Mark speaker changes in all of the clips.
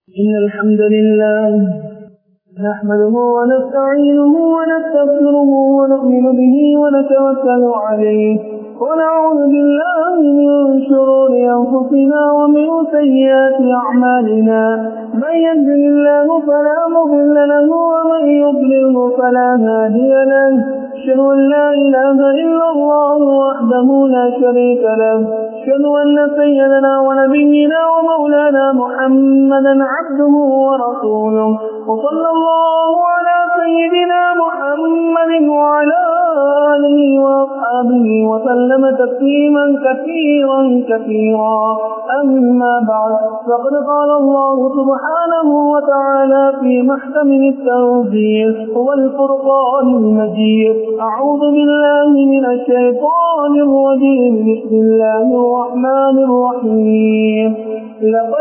Speaker 1: إن الحمد لله نحمده ونستعينه ونستغفره ونؤمن به ونتوكل عليه ونعوذ بالله من شرور أنفسنا ومن سيئات أعمالنا من يهده الله فلا مضل له ومن يضلله فلا هادي له أشهد أن لا إله إلا الله وحده لا شريك له أشهد أن سيدنا ونبينا ومولانا محمدا عبده ورسوله وصلى الله على سيدنا محمد وعلى آله وأصحابه وسلم تسليما كثيرا كثيرا أما بعد فقد قال الله سبحانه وتعالى في محكم التنزيل والفرقان المجيد أعوذ بالله من الشيطان الرجيم بسم الله الرحمن الرحيم لقد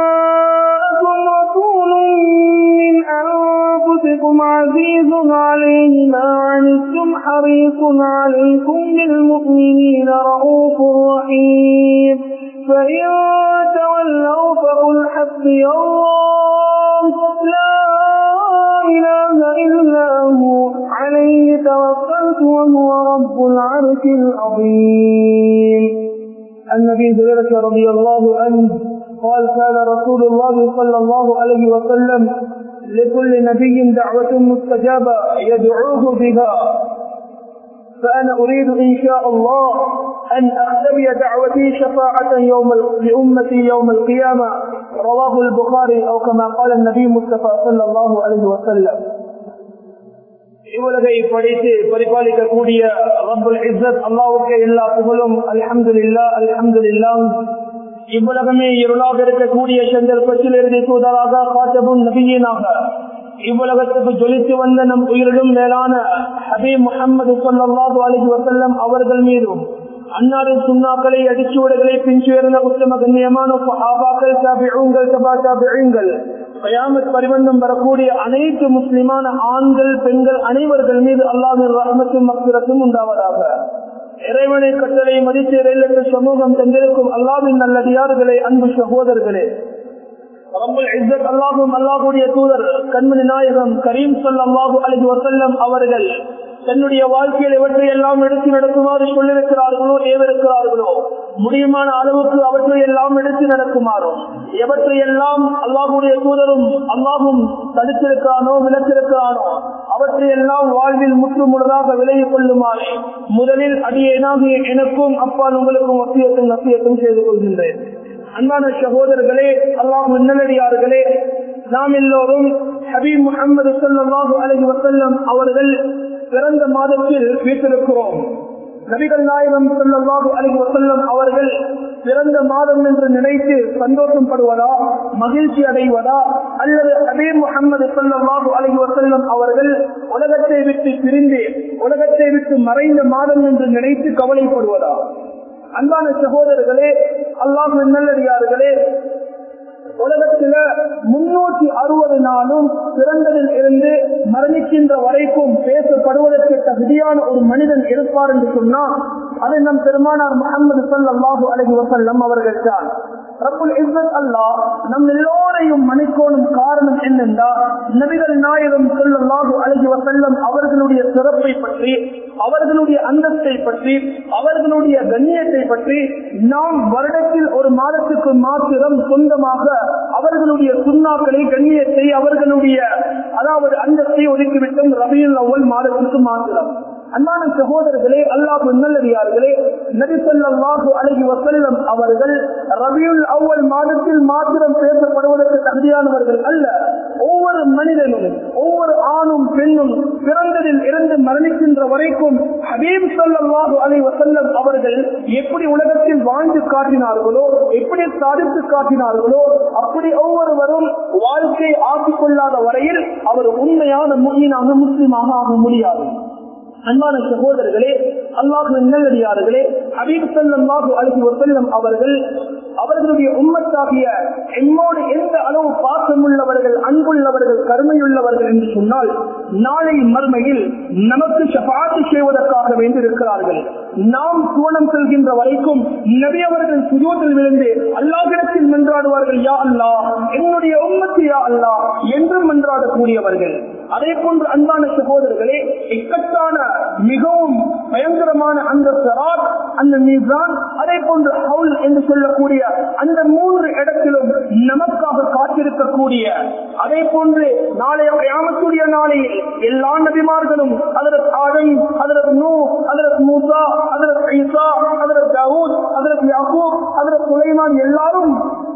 Speaker 1: جاءكم رسول من أنفسكم عزيز عليه ما عنتم حريص عليكم بالمؤمنين رؤوف رحيم فإن تولوا فقل حسبي الله لا إله إلا هو عليه توكلت وهو رب العرش العظيم النبي هريرة رضي الله عنه قال قال رسول الله صلى الله عليه وسلم لكل نبي دعوة مستجابة يدعوه بها فأنا أريد إن شاء الله أن أختبي دعوتي شفاعة يوم لأمتي يوم القيامة رواه البخاري أو كما قال النبي مصطفى صلى الله عليه وسلم இவ்வுலகை படைத்து பரிபாலிக்கக்கூடிய ரபுல் இஸ்ஸத் அல்லாவுக்கு எல்லா புகழும் அல்ஹம்துலில்லா அல்ஹம்துலில்லா இவ்வுலகமே இருளாக இருக்கக்கூடிய சந்தர்ப்பத்தில் இறுதி தூதராக காத்தபும் நபியனாக இவ்வுலகத்துக்கு ஜொலித்து வந்த நம் உயிரிலும் மேலான ஹபீப் முகமது சொல்லாஹு அலஹி வசல்லம் அவர்கள் மீதும் அன்னாரின் சுண்ணாக்களை அடிச்சுவடுகளை பின்சுயர்ந்த உத்தம கண்ணியமான ஆபாக்கள் சாபிழுங்கள் சபா சாபிழுங்கள் கயாமத் பரிவந்தம் வரக்கூடிய அனைத்து முஸ்லிமான ஆண்கள் பெண்கள் அனைவர்கள் மீது அல்லாவின் ரஹமத்தும் மக்சிரத்தும் உண்டாவதாக இறைவனை கட்டளை மதித்து இறைலட்டு சமூகம் தந்திருக்கும் அல்லாவின் நல்லடியார்களே அன்பு சகோதரர்களே அல்லாஹும் அல்லாஹுடைய தூதர் கண்மணி நாயகம் கரீம் சொல் அல்லாஹு அலி வசல்லம் அவர்கள் தன்னுடைய வாழ்க்கையில் எவற்றை எல்லாம் எடுத்து நடக்குமாறு சொல்லிருக்கிறார்களோ ஏவிருக்கிறார்களோ முடியுமான அளவுக்கு அவற்றை எல்லாம் எடுத்து நடக்குமாறும் எவற்றை எல்லாம் அல்லாஹுடைய தூதரும் அல்லாஹும் தடுத்திருக்கிறானோ விளக்கிருக்கிறானோ அவற்றை எல்லாம் வாழ்வில் முற்று முழுதாக விலகிக் கொள்ளுமாறு முதலில் அடியேனாகிய எனக்கும் அப்பால் உங்களுக்கும் வசியத்தும் நசியத்தும் செய்து கொள்கின்றேன் அன்பான சகோதரர்களே அல்லாஹ் நல்லடியார்களே நாம் எல்லோரும் ஹபீப் முகமது சல்லாஹு அலஹி வசல்லம் அவர்கள் பிறந்த மாதத்தில் வீட்டிருக்கிறோம் நபிகள் நாயகம் சொல்லவாகு அலி வசல்லம் அவர்கள் பிறந்த மாதம் என்று நினைத்து சந்தோஷம் படுவதா மகிழ்ச்சி அடைவதா அல்லது அதே முகமது சொல்லவாகு அலி வசல்லம் அவர்கள் உலகத்தை விட்டு பிரிந்து உலகத்தை விட்டு மறைந்த மாதம் என்று நினைத்து கவலைப்படுவதா அன்பான சகோதரர்களே அல்லாஹ் நல்லடியார்களே உலகத்தில முன்னூற்றி அறுபது நாளும் பிறந்ததில் இருந்து மரணிக்கின்ற வரைக்கும் பேசப்படுவதற்கு தகுதியான ஒரு மனிதன் இருப்பார் என்று சொன்னால் அதை நம் பெருமானார் முகமது சல்லாஹூ அலஹி வசல்லம் அவர்கள் தான் ரப்புல் இஸ்ஸத் அல்லாஹ் நம் எல்லோரையும் மன்னிக்கோணும் காரணம் என்னென்றால் நபிகள் நாயகம் சொல்லல்லாஹு அழகி வசல்லம் அவர்களுடைய சிறப்பை பற்றி அவர்களுடைய அந்தஸ்தை பற்றி அவர்களுடைய கண்ணியத்தை பற்றி நாம் வருடத்தில் ஒரு மாதத்துக்கு மாத்திரம் சொந்தமாக அவர்களுடைய சுண்ணாக்களை கண்ணியத்தை அவர்களுடைய அதாவது அந்தஸ்தை ஒதுக்கிவிட்டோம் ரபியுல் அவ்வல் மாதத்துக்கு மாத்திரம் அன்பான சகோதரர்களே அல்லாஹ் நல்லடியார்களே நபிசல்லாஹு அழகி வசல்லம் அவர்கள் ரபியுல் அவ்வல் மாதத்தில் மாத்திரம் பேசப்படுவதற்கு தகுதியானவர்கள் அல்ல ஒவ்வொரு மனிதனும் ஒவ்வொரு ஆணும் பெண்ணும் பிறந்ததில் இருந்து மரணிக்கின்ற வரைக்கும் ஹபீப் சல்லாஹு அலி வசல்லம் அவர்கள் எப்படி உலகத்தில் வாழ்ந்து காட்டினார்களோ எப்படி சாதித்து காட்டினார்களோ அப்படி ஒவ்வொருவரும் வாழ்க்கை ஆக்கிக் கொள்ளாத வரையில் அவர் உண்மையான முன்மீனாக முஸ்லீமாக ஆக முடியாது அன்பான சகோதரர்களே அல்லாஹு நல்லடியார்களே ஹபீப் சல்லாஹு அலஹி வசல்லம் அவர்கள் அவர்களுடைய உம்மத்தாகிய என்னோடு எந்த அளவு பாசமுள்ளவர்கள் அன்புள்ளவர்கள் கருமையுள்ளவர்கள் என்று சொன்னால் நாளை மறுமையில் நமக்கு சபாத்து செய்வதற்காக வேண்டியிருக்கிறார்கள் நாம் சூனம் செல்கின்ற வரைக்கும் நபி அவர்கள் சுஜூதில் விழுந்து அல்லாஹிடத்தில் மன்றாடுவார்கள் யா அல்லா என்னுடைய உம்மத்து யா அல்லா என்றும் மன்றாடக்கூடியவர்கள் அதே போன்று அன்பான சகோதரர்களே இக்கட்டான மிகவும் பயங்கரமான அந்த சராத் அந்த மீசான் அதே போன்று ஹவுல் என்று சொல்லக்கூடிய அந்த மூன்று இடத்திலும் நமக்காக காத்திருக்கக்கூடிய அதே போன்று நாளைய கயாமத்துடைய நாளையில் எல்லா நபிமார்களும் அதற்கு ஆதம் அதற்கு நூ அதற்கு மூசா அதற்கு ஈசா அதற்கு தாவூத் அதற்கு யாக்கூப் அதற்கு சுலைமான் எல்லாரும்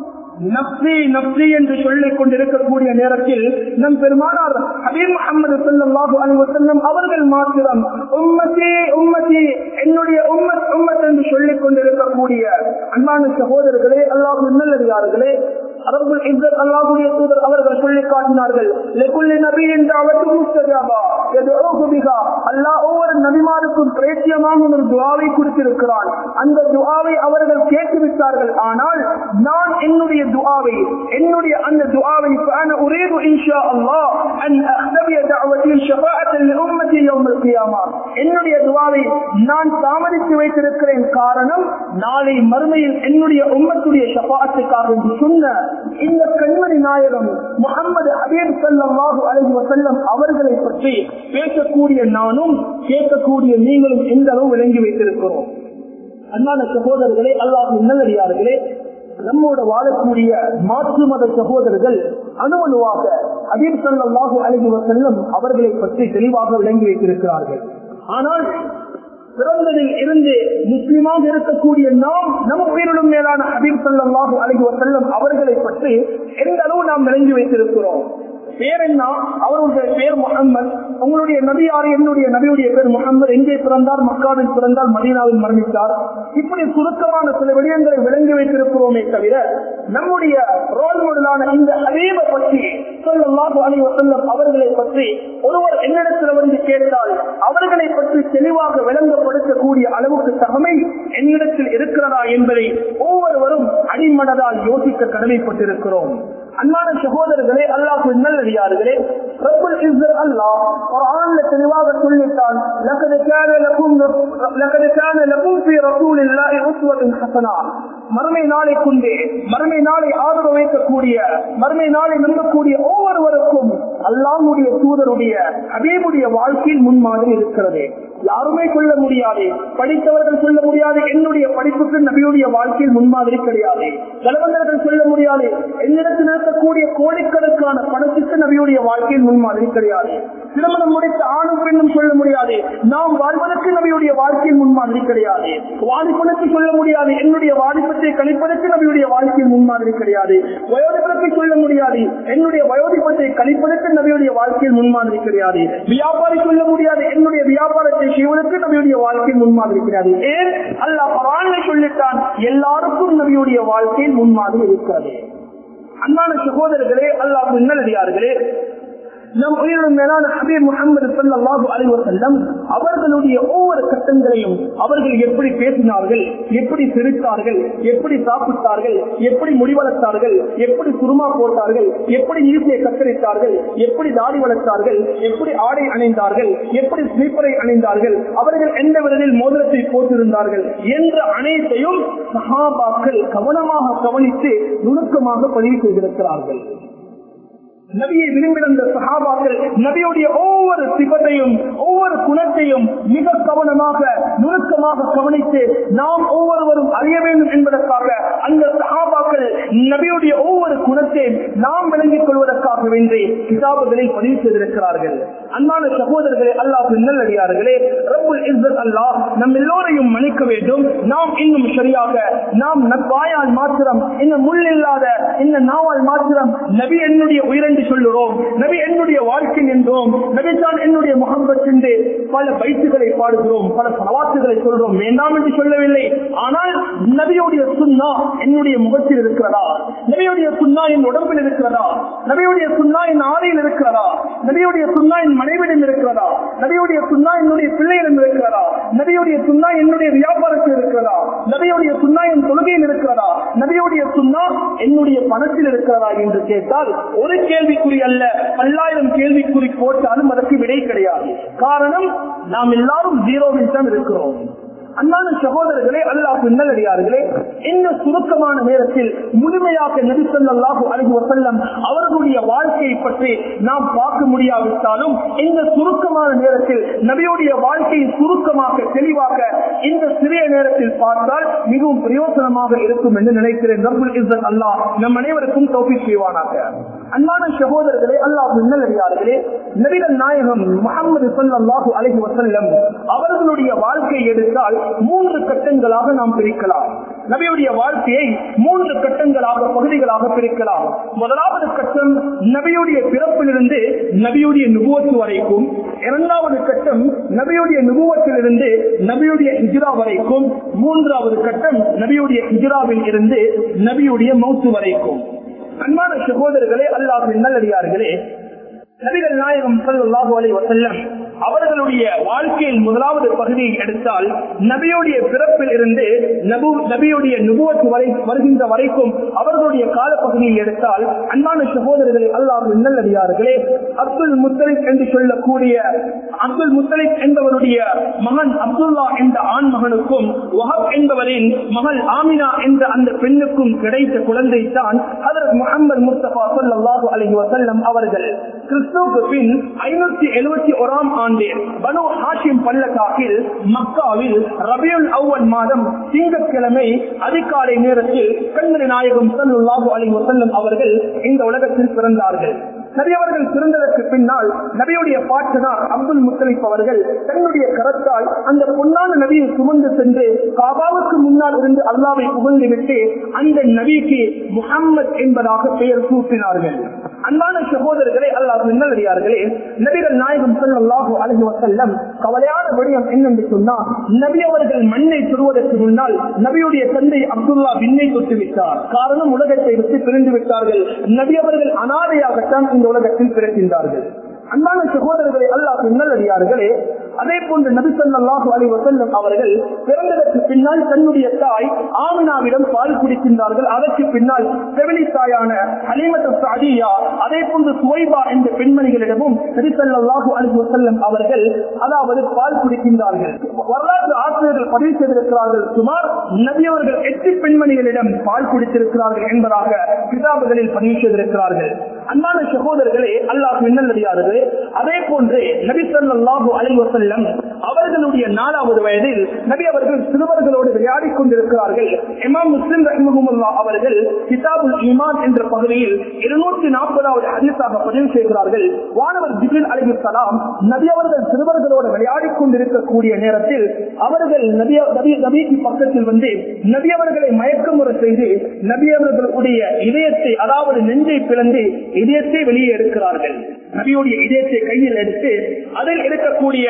Speaker 1: நப்சி நப்சி என்று சொல்லிக் கொண்டிருக்கக்கூடிய நேரத்தில் நம் பெருமானார் ஹபீப் முகமது சல்லாஹு அலி வசல்லம் அவர்கள் மாத்திரம் உம்மத்தி உம்மத்தி என்னுடைய உம்மத் உம்மத் என்று சொல்லிக் கொண்டிருக்கக்கூடிய அன்பான சகோதரர்களே அல்லாஹு நல்லடியார்களே அவர்கள் இஸ்ஸத் அல்லாஹ்வுடைய தூதர் அவர்கள் சொல்லி காட்டினார்கள் லெக்குல்லி நபியின் தாவத்து முஸ்தஜாபா எதுஓகு பிஹா அல்லாஹ் ஒவ்வொரு நபிமாருக்கும் பிரேத்தியமாக ஒரு துஆவை கொடுத்திருக்கிறான் அந்த துஆவை அவர்கள் கேட்டு விட்டார்கள் ஆனால் நான் என்னுடைய துஆவை என்னுடைய அந்த துஆவை فانا اريد ان شاء الله ان اختبي دعوتي شفاعه لامتي يوم القيامه என்னுடைய துஆவை நான் தாமதித்து வைத்திருக்கிறேன் காரணம் நாளை மறுமையில் என்னுடைய உம்மத்துடைய ஷஃபாஅத்துக்காக என்று சொன்ன இந்த கண்மணி நாயகம் முகமது ஹபீப் ஸல்லல்லாஹு அலைஹி வஸல்லம் அவர்களை பற்றி பேசக்கூடிய நானும் கேட்கக்கூடிய நீங்களும் எந்த அளவு விளங்கி வைத்திருக்கிறோம் அன்பான சகோதரர்களே அல்லாஹ் நல்லடியார்களே நம்மோட வாழக்கூடிய மாற்று மத சகோதரர்கள் அணுவணுவாக ஹபீப் ஸல்லல்லாஹு அலைஹி வஸல்லம் அவர்களை பற்றி தெளிவாக விளங்கி வைத்திருக்கிறார்கள் ஆனால் பிறந்ததில் இருந்து முஸ்லிமாக இருக்கக்கூடிய நாம் நம் உயிரிலும் மேலான ஹபீப் சல்லாஹு அலஹி வசல்லம் அவர்களை பற்றி எந்த அளவு நாம் விளங்கி வைத்திருக்கிறோம் பேர் என்ன அவருடைய பேர் முகம்மது உங்களுடைய நபி யாரு என்னுடைய நபியுடைய பேர் முகம்மது எங்கே பிறந்தார் மக்காவில் பிறந்தார் மதீனாவில் மரணித்தார் இப்படி சுருக்கமான சில விடயங்களை விளங்கி வைத்திருக்கிறோமே தவிர நம்முடைய ரோல் மாடலான இந்த அதீப பற்றி சொல்லல்லாஹு அலைஹி வஸல்லம் அவர்களை பற்றி ஒருவர் என்னிடத்தில் வந்து கேட்டால் அவர்களை பற்றி தெளிவாக விளங்கப்படுத்தக்கூடிய அளவுக்கு தகமை என்னிடத்தில் இருக்கிறதா என்பதை ஒவ்வொருவரும் அடிமனதால் யோசிக்க கடமைப்பட்டிருக்கிறோம் அன்பான சகோதரர்களே அல்லாஹ் நல்லடியார்களே ரப்பல் இஸ்ஸத் அல்லாஹ் குர்ஆன்ல தெளிவாக சொல்லிட்டான் லகத் கான லகும் லகத் கான லகும் ஃபீ ரசூலில்லாஹி உஸ்வத்துன் ஹஸனா மறுமை நாளை கொண்டே மறுமை நாளை ஆதரவு வைக்கக்கூடிய மறுமை நாளை நம்பக்கூடிய ஒவ்வொருவருக்கும் அல்லாஹ்வுடைய தூதருடைய ஹபீபுடைய வாழ்க்கையில் முன்மாதிரி இருக்கிறது யாருமே சொல்ல முடியாது படித்தவர்கள் சொல்ல முடியாது என்னுடைய படிப்புக்கு நபியுடைய வாழ்க்கையில் முன்மாதிரி கிடையாது செலவந்தர்கள் சொல்ல முடியாது என்னிடத்தில் இருக்கக்கூடிய கோடிக்கணக்கான பணத்துக்கு நபியுடைய வாழ்க்கையில் முன்மாதிரி கிடையாது திருமணம் முடித்த ஆணும் பெண்ணும் சொல்ல முடியாது நாம் வாழ்வதற்கு நபியுடைய வாழ்க்கையில் முன்மாதிரி கிடையாது வாலிபனுக்கு சொல்ல முடியாது என்னுடைய வாலிபத்தை கணிப்பதற்கு நபியுடைய வாழ்க்கையில் முன்மாதிரி கிடையாது வயோதிபத்தை சொல்ல முடியாது என்னுடைய வயோதிபத்தை கணிப்பதற்கு நபியுடைய வாழ்க்கையில் முன்மாதிரி கிடையாது வியாபாரி சொல்ல முடியாது என்னுடைய வியாபாரத்தை செய்வதற்கு நபியுடைய வாழ்க்கையில் முன்மாதிரி கிடையாது ஏன் அல்லாஹ் குரான்ல சொல்லிட்டான் எல்லாருக்கும் நபியுடைய வாழ்க்கையில் முன்மாதிரி இருக்கிறது அன்பான சகோதரர்களே அல்லாஹ் நல்லடியார்களே நம் உயிரினும் மேலான ஹபீப் முகமது சல்லாஹு அலைவசல்லம் அவர்களுடைய ஒவ்வொரு கட்டங்களையும் அவர்கள் எப்படி பேசினார்கள் எப்படி சிரித்தார்கள் எப்படி சாப்பிட்டார்கள் எப்படி முடிவளர்த்தார்கள் எப்படி குருமா போட்டார்கள் எப்படி ஈசியை கத்தரித்தார்கள் எப்படி தாடி வளர்த்தார்கள் எப்படி ஆடை அணிந்தார்கள் எப்படி ஸ்லீப்பரை அணிந்தார்கள் அவர்கள் எந்த விரலில் மோதிரத்தை போட்டிருந்தார்கள் என்ற அனைத்தையும் சஹாபாக்கள் கவனமாக கவனித்து நுணுக்கமாக பதிவு செய்திருக்கிறார்கள் நபியை விரும்பின சகாபாக்கள் நபியுடைய ஒவ்வொரு சிபத்தையும் ஒவ்வொரு குணத்தையும் மிக கவனமாக நுணுக்கமாக கவனித்து நாம் ஒவ்வொருவரும் அறிய வேண்டும் என்பதற்காக அந்த சகாபாக்கள் நபியுடைய ஒவ்வொரு குணத்தையும் நாம் விளங்கிக் கொள்வதற்காக வேண்டி கிதாபுகளை பதிவு செய்திருக்கிறார்கள் அன்பான சகோதரர்களே அல்லாஹ் நல்லடியார்களே ரப்புல் இஸ்ஸத் அல்லாஹ் நம் எல்லோரையும் மன்னிக்க வேண்டும் நாம் இன்னும் சரியாக நாம் நப்பாயால் மாத்திரம் இந்த முள் இல்லாத இந்த நாவால் மாத்திரம் நபி என்னுடைய உயிரண்டு சொல்லுறோம் நபி என்னுடைய வாழ்க்கை என்றோம் நபி தான் என்னுடைய முகம்பத் என்று பல பைத்துகளை பாடுகிறோம் பல பலவாத்துகளை சொல்றோம் வேண்டாம் என்று சொல்லவில்லை ஆனால் நபியுடைய சுண்ணா என்னுடைய முகத்தில் இருக்கிறதா நபியுடைய சுண்ணா என் உடம்பில் இருக்கிறதா நபியுடைய சுண்ணா என் ஆடையில் இருக்கிறதா நபியுடைய சுண்ணா என் மனைவிடம் இருக்கிறதா நபியுடைய சுண்ணா என்னுடைய பிள்ளையிடம் இருக்கிறதா நபியுடைய சுண்ணா என்னுடைய வியாபாரத்தில் இருக்கிறதா நபியுடைய சுண்ணா என் தொழுகையில் இருக்கிறதா நபியுடைய சுண்ணா என்னுடைய பணத்தில் இருக்கிறதா என்று கேட்டால் ஒரு கேள்விக்குறி அல்ல பல்லாயிரம் கேள்விக்குறி போட்டாலும் அதற்கு விடை கிடையாது காரணம் நாம் எல்லாரும் ஜீரோவில் தான் இருக்கிறோம் அன்பான சகோதரர்களே அல்லாஹ் நல்லடியார்களே இந்த சுருக்கமான நேரத்தில் முழுமையாக நெரிசல்லாஹு அழகி வசல்லம் அவர்களுடைய வாழ்க்கையை பற்றி நாம் பார்க்க முடியாவிட்டாலும் இந்த சுருக்கமான நேரத்தில் நபியுடைய வாழ்க்கையை சுருக்கமாக தெளிவாக இந்த சிறிய நேரத்தில் பார்த்தால் மிகவும் பிரயோசனமாக இருக்கும் என்று நினைக்கிறேன் ரபுல் இஸ்ஸத் அல்லாஹ் நம் அனைவருக்கும் தோப்பி செய்வானாக அன்பான சகோதரர்களே அல்லாஹ் நல்லடியார்களே நபிகள் நாயகம் முகமது சல்லாஹூ அலஹி வசல்லம் அவர்களுடைய வாழ்க்கையை எடுத்தால் மூன்று கட்டங்களாக நாம் பிரிக்கலாம் நபியுடைய வாழ்க்கையை மூன்று கட்டங்களாக பகுதிகளாக பிரிக்கலாம் முதலாவது கட்டம் நபியுடைய பிறப்பிலிருந்து நபியுடைய நுபுவத்து வரைக்கும் இரண்டாவது கட்டம் நபியுடைய நுபுவத்திலிருந்து நபியுடைய ஹிஜ்ரா வரைக்கும் மூன்றாவது கட்டம் நபியுடைய ஹிஜ்ராவில் இருந்து நபியுடைய மௌத்து வரைக்கும் அன்பான சகோதரர்களே அல்லாஹின் நல்லடியார்களே நபிகள் நாயகம் சல்லாஹூ அலி வசல்லம் அவர்களுடைய வாழ்க்கையில் முதலாவது பகுதியை எடுத்தால் நபியுடைய பிறப்பில் இருந்து நபு நபியுடைய நுபுவத்து வரை வருகின்ற வரைக்கும் அவர்களுடைய காலப்பகுதியை எடுத்தால் அன்பான சகோதரர்களே அல்லாஹ் நல்லடியார்களே அப்துல் முத்தலிக் என்று சொல்லக்கூடிய அப்துல் முத்தலிக் என்பவருடைய மகன் அப்துல்லா என்ற ஆண் மகனுக்கும் வஹப் என்பவரின் மகள் ஆமினா என்ற அந்த பெண்ணுக்கும் கிடைத்த குழந்தை தான் அதற்கு முகமது முஸ்தபா சொல்லாஹு அலஹி வசல்லம் அவர்கள் கிறிஸ்துவுக்கு பின் ஐநூத்தி எழுபத்தி ஓராம் ஆண்டு பனு ஹாஷிம் பள்ளத்தாக்கில் மக்காவில் ரபியுல் அவ்வன் மாதம் திங்கட்கிழமை அதிகாலை நேரத்தில் கண்மணி நாயகம் சல்லாஹு அலி வசல்லம் அவர்கள் இந்த உலகத்தில் பிறந்தார்கள் நபி அவர்கள் பிறந்ததற்கு பின்னால் நபியுடைய பாட்டனார் அப்துல் முத்தலிப் அவர்கள் தன்னுடைய கரத்தால் அந்த பொன்னான நபியை சுமந்து சென்று காபாவுக்கு முன்னால் இருந்து அல்லாவை புகழ்ந்து விட்டு அந்த நபிக்கு முகம்மது என்பதாக பெயர் சூட்டினார்கள் அன்பான சகோதரர்களே அல்லாஹ் நல்லடியார்களே நபிகள் நாயகம் சொல்லாஹு அழகி வசல்லம் கவலையான விடயம் என்னென்று சொன்னால் நபி அவர்கள் மண்ணை சுடுவதற்கு முன்னால் நபியுடைய தந்தை அப்துல்லா விண்ணை தொட்டு விட்டார் காரணம் உலகத்தை விட்டு பிரிந்து விட்டார்கள் நபி அவர்கள் அனாதையாகத்தான் இந்த உலகத்தில் பிறக்கின்றார்கள் அன்பான சகோதரர்களை அல்லாஹ் நல்லடியார்களே அதே போன்று நபிசல்லாஹு அலி வசல்லம் அவர்கள் பிறந்ததற்கு பின்னால் தன்னுடைய தாய் ஆமினாவிடம் பால் குடிக்கின்றார்கள் அதற்கு பின்னால் செவிலி தாயான ஹலிமத்து சாதியா அதே போன்று சுவைபா என்ற பெண்மணிகளிடமும் நபிசல்லாஹு அலி வசல்லம் அவர்கள் அதாவது பால் குடிக்கின்றார்கள் வரலாற்று ஆசிரியர்கள் பதிவு செய்திருக்கிறார்கள் சுமார் நபியவர்கள் எட்டு பெண்மணிகளிடம் பால் குடித்திருக்கிறார்கள் என்பதாக கிதாபுகளில் பதிவு செய்திருக்கிறார்கள் அன்பான சகோதரர்களே அல்லாஹ் மின்னல்லடியார்கள் அதே போன்று நபி சொல்லாஹு அலி வசல்லம் அவர்களுடைய நாலாவது வயதில் நபி அவர்கள் சிறுவர்களோடு விளையாடிக் கொண்டிருக்கிறார்கள் இமாம் முஸ்லிம் ரஹ்மஹமுல்லா அவர்கள் கிதாபுல் ஈமான் என்ற பகுதியில் இருநூற்றி நாற்பதாவது ஹதீஸாக பதிவு செய்கிறார்கள் வானவர் ஜிபில் அலி சலாம் நபி அவர்கள் சிறுவர்களோடு விளையாடிக் கொண்டிருக்கக்கூடிய நேரத்தில் அவர்கள் நபி நபி நபிக்கு பக்கத்தில் வந்து நபி அவர்களை மயக்கமுறை செய்து நபி அவர்களுடைய இதயத்தை அதாவது நெஞ்சை பிளந்து இதயத்தை வெளியே எடுக்கிறார்கள் நபியுடைய இதயத்தை கையில் எடுத்து அதில் இருக்கக்கூடிய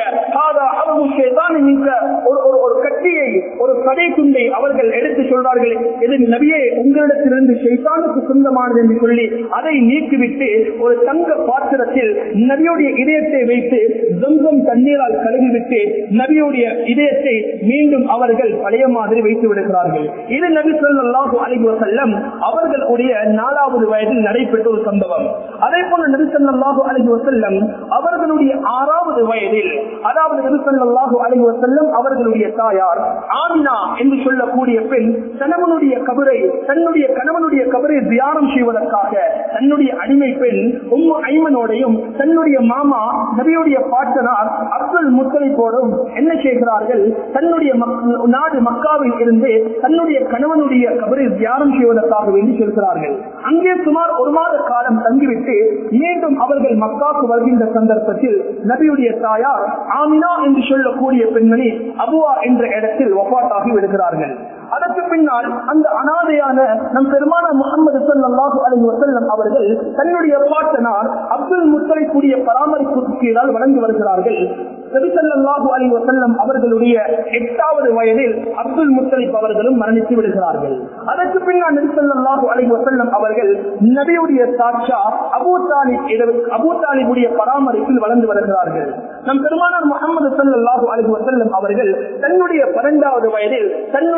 Speaker 1: ஒரு ஒரு கட்டியை ஒரு சதை துண்டை அவர்கள் எடுத்து சொல்றார்கள் இது நபியே உங்களிடத்திலிருந்து ஷைத்தானுக்கு சொந்தமானது என்று சொல்லி அதை நீக்கிவிட்டு ஒரு தங்க பாத்திரத்தில் நபியுடைய இதயத்தை வைத்து துங்கம் தண்ணீரால் கழுவிவிட்டு நபியுடைய இதயத்தை மீண்டும் அவர்கள் பழைய மாதிரி வைத்து விடுகிறார்கள் இது நபி சொல்லாஹு அலைஹி வஸல்லம் அவர்களுடைய நாலாவது வயதில் நடைபெற்ற ஒரு சம்பவம் அதே போல நபி சொல்லாஹு அலைஹி வஸல்லம் அவர்களுடைய ஆறாவது வயதில் அதாவது நபி சொல்லாஹு அலைஹி வஸல்லம் அவர்களுடைய தாயார் ஆமினா என்று சொல்லக்கூடிய பெண் கணவனுடைய கபரை தன்னுடைய கணவனுடைய கபரை தியானம் செய்வதற்காக தன்னுடைய அடிமை பெண் உம்மு ஐமனோடையும் தன்னுடைய மாமா நபியுடைய பாட்டனார் அப்துல் முத்தலிப்போடும் என்ன செய்கிறார்கள் தன்னுடைய மக்- நாடு மக்காவில் இருந்து தன்னுடைய கணவனுடைய கபரை தியானம் செய்வதற்காக வேண்டி செல்கிறார்கள் அங்கே சுமார் ஒரு மாத காலம் தங்கிவிட்டு மீண்டும் அவர்கள் மக்காவுக்கு வருகின்ற சந்தர்ப்பத்தில் நபியுடைய தாயார் ஆமினா என்று சொல்லக்கூடிய பெண்மணி அபுவா என்ற இடத்தில் ஒப்பாட்டாகி விடுகிறார்கள் அதற்கு பின்னால் அந்த அனாதையான நம் பெருமான முகமது சல்லாஹு அலி வசல்லம் அவர்கள் தன்னுடைய பாட்டனார் அப்துல் முத்தலிக்குரிய பராமரிப்புக்கு கீழால் வழங்கி வருகிறார்கள் நபிசல்லாஹு அலி வசல்லம் அவர்களுடைய எட்டாவது வயதில் அப்துல் முத்தலிப் அவர்களும் மரணித்து விடுகிறார்கள் அதற்கு பின்னால் நபிசல்லாஹு அலி வசல்லம் அவர்கள் நபியுடைய சாட்சா அபூ தாலிப் இட- அபூ தாலிபுடைய பராமரிப்பில் வளர்ந்து வருகிறார்கள் நம் பெருமானார் முகமது சல்லாஹு அலி வசல்லம் அவர்கள் தன்னுடைய பன்னெண்டாவது வயதில் தன்னுடைய சிறிய